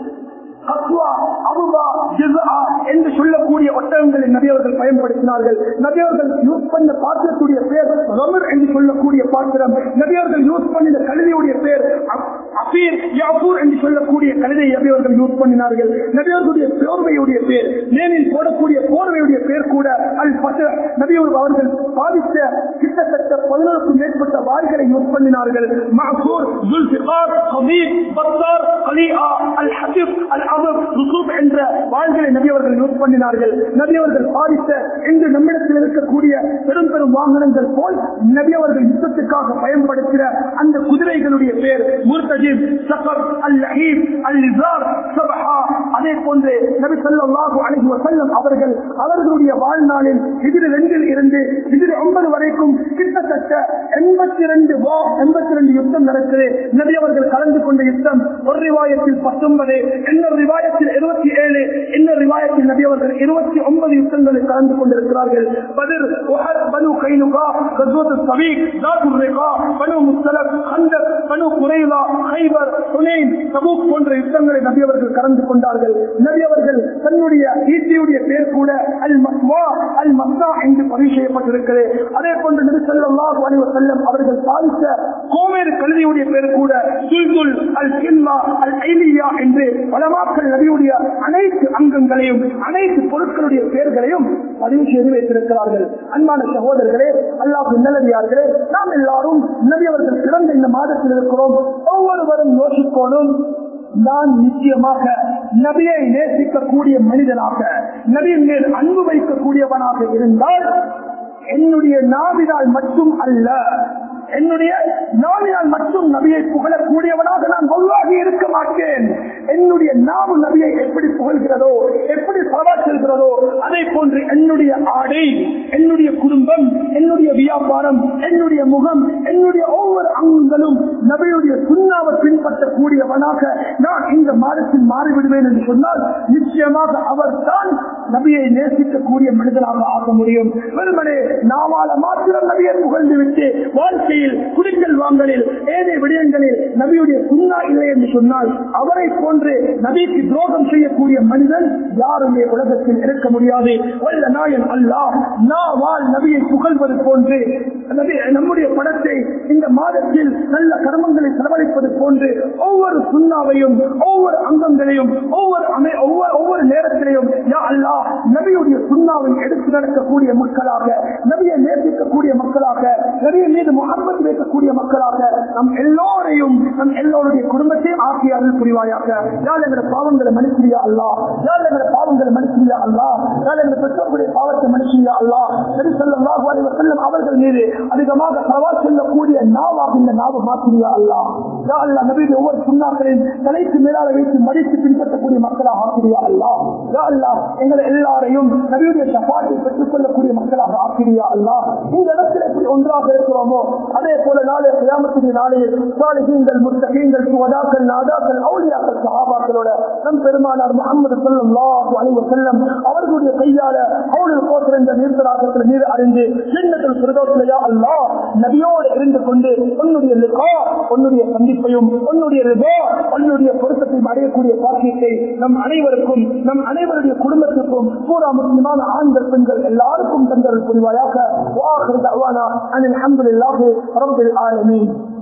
Speaker 1: கத்வா, அபுபா, ஜிஸ்ஆ என்று சொல்லக்கூடிய ஒட்டகங்களை நபி அவர்கள் பயன்படுத்தினார்கள் நபி அவர்கள் யூஸ் பண்ண பாத்திரத்துடைய பேர் ரமர் என்று சொல்லக்கூடிய பாத்திரம் நபி அவர்கள் யூஸ் பண்ணின கழுதையுடைய பேர் அப்- அபீர் யாபூர் என்று சொல்லக்கூடிய கழுதை நபி அவர்கள் யூஸ் பண்ணினார்கள் நபி அவர்களுடைய போர்வையுடைய பேர் மேனில் போடக்கூடிய போர்வையுடைய பேர் கூட அல் பத்து நபி அவர்கள் பாதித்த கிட்டத்தட்ட பதினோருக்கும் மேற்பட்ட வாய்களை யூஸ் பண்ணினார்கள் மஹசூர் ஜுல்ஃபிகார் ஹபீப் பத்தார் கலிஆ அல் ஹபீப் அல் அபப் ருசூப் என்ற வாள்களை நபி அவர்கள் யூஸ் பண்ணினார்கள் நபி அவர்கள் பாதித்த இன்று நம்மிடத்தில் இருக்கக்கூடிய பெரும் பெரும் வாகனங்கள் போல் நபி அவர்கள் யுத்தத்துக்காக பயன்படுத்தின அந்த குதிரைகளுடைய பேர் முர்தஜிப் சஃபர் அல் லஹீப் அல் லிசார் சபஹா அதே போன்று நபி ஸல்லல்லாஹு அலைஹி வஸல்லம் அவர்கள் அவர்களுடைய வாழ்நாளில் இதில் ரெண்டில் இருந்து இதில் ஒன்பது வரைக்கும் கிட்டத்தட்ட எண்பத்தி ரெண்டு எண்பத்தி ரெண்டு யுத்தம் நடக்குது நபி அவர்கள் கலந்து கொண்ட யுத்தம் ஒரு ரிவாயத்தில் பத்தொன்பது இன்னொரு ரிவாயத்தில் இருபத்தி ஏழு இன்னொரு ரிவாயத்தில் நபி அவர்கள் இருபத்தி ஒன்பது யுத்தங்களில் கலந்து கொண்டிருக்கிறார்கள் பதிர் உஹத், பனு கைனுகா கஸ்வத் சபீக் தாத்துர் ரிகா Banu Mustaliq Khandaq Banu Qurayza Khaybar Hunayn Tabuk போன்ற யுத்தங்களை நபி அவர்கள் கலந்து கொண்டார்கள் நபி அவர்கள் தன்னுடைய ஈட்டியுடைய பேர் கூட அல் மஸ்வா அல் மஸ்தா என்று பதிவு செய்யப்பட்டிருக்கிறது அதே போன்று நபி ஸல்லல்லாஹு அலைஹி வஸல்லம் அவர்கள் சாதித்த கோமேறு கல்வியுடைய பேர் கூட சுல்குல் அல் கில்லா அல் ஐலியா என்று பலமாக்கள் நபியுடைய அனைத்து அங்கங்களையும் அனைத்து பொருட்களுடைய பெயர்களையும் பதிவு செய்து வைத்திருக்கிறார்கள் அன்பான சகோதரர்களே அல்லாஹ் நல்லடியார்களே நாம் எல்லாரும் நபி அவர்கள் பிறந்த இந்த மாதத்தில் இருக்கிறோம் ஒவ்வொருவரும் யோசிக்கோனும் நான் நிச்சயமாக நபியை நேசிக்கக்கூடிய மனிதனாக நபியின் மேல் அன்பு வைக்கக்கூடியவனாக இருந்தால் என்னுடைய நாவினால் மட்டும் அல்ல என்னுடைய நாவினால் மட்டும் நபியை புகழக்கூடியவனாக நான் பொதுவாகி இருக்க மாட்டேன் என்னுடைய நாவு நபியை எப்படி புகழ்கிறதோ எப்படி பரவா செல்கிறதோ அதே போன்று என்னுடைய ஆடை என்னுடைய குடும்பம் என்னுடைய வியாபாரம் என்னுடைய முகம் என்னுடைய ஒவ்வொரு அங்கங்களும் நபியுடைய சுண்ணாவை பின்பற்றக்கூடியவனாக நான் இந்த மாதத்தில் மாறிவிடுவேன் என்று சொன்னால் நிச்சயமாக அவர் தான் நபியை நேசிக்கக்கூடிய மனிதனாக ஆக முடியும் வெறுமனே நாவால மாத்திரம் நபியை புகழ்ந்து விட்டு வாழ்க்கையில் குடிக்கல் வாங்கலில் ஏழை விடயங்களில் நபியுடைய சுண்ணா இல்லை என்று சொன்னால் அவரை போன்று நபிக்கு துரோகம் செய்யக்கூடிய மனிதன் யாருமே உலகத்தில் இருக்க முடியாது வல்ல நாயன் அல்லாஹ் நாவால் நபியை புகழ்வது போன்று நபி- நம்முடைய படத்தை இந்த மாதத்தில் நல்ல கர்மங்களை செலவழிப்பது போன்று ஒவ்வொரு சுண்ணாவையும் ஒவ்வொரு அங்கங்களையும் ஒவ்வொரு அமை- ஒவ்வொரு ஒவ்வொரு நேரத்திலையும் யா அல்லாஹ் நபியுடைய சுண்ணாவை எடுத்து நடக்கக்கூடிய மக்களாக நபியை நேசிக்கக்கூடிய மக்களாக நபியை மீது முகமது வைக்கக்கூடிய மக்களாக நம் எல்லோரையும் நம் எல்லோருடைய குடும்பத்தையும் ஆக்கி அருள் புரிவாயாக யார் எங்களை பாவங்களை மன்னிச்சியா அல்லா யார் எங்களை பாவங்களை மன்னிச்சியா அல்லா யார் எங்களை பெற்றோருடைய பாவத்தை மன்னிச்சியா அல்லா நபி ஸல்லல்லாஹு அலைஹி வஸல்லம் அவர்கள் மீது அதிகமாக சவா செல்லக்கூடிய நாவாக இந்த நாவு மாற்றியா அல்லா யா அல்லா நபியுடைய ஒவ்வொரு சுண்ணாக்களையும் தலைக்கு மேலாக வைத்து மடித்து பின்பற்றக்கூடிய மக்களாக ஆக்கிரியா அல்லா யா அல்லா எங்களை எல்லாரையும் நபியுடைய சபாத்தை பெற்றுக் கொள்ளக்கூடிய மக்களாக ஆக்கிரியா அல்லா இந்த இடத்துல எப்படி ஒன்றாக இருக்கிறோமோ அதே போல நாளை கியாமத்துடைய நாளையில் சாலிஹீன்கள் முத்தகீன்கள் சுவதாக்கள் நாதாக்கள் அவுலியாக்கள் சஹாபாக்களோட நம் பெருமானார் முகமது ஸல்லல்லாஹு அலைஹி வஸல்லம் அவர்களுடைய கையால அவர்கள் போன்ற இந்த நீர்த்தலாக்கத்தில் நீர் அறிந்து சின்னத்தில் சுரதோத்திலையா அல்லாஹ் நபியோடு இருந்து கொண்டு உன்னுடைய லிகா உன்னுடைய சந்திப்பையும் உன்னுடைய ரிபா உன்னுடைய பொருத்தத்தையும் அடையக்கூடிய பாக்கியத்தை நம் அனைவருக்கும் நம் அனைவருடைய குடும்பத்திற்கும் பூரா முஸ்லிமான ஆண்கள் பெண்கள் எல்லாருக்கும் தந்தல் புரிவாயாக வாஹிர் தஅவானா அனில் ஹம்துலில்லாஹி ரப்பில் ஆலமீன்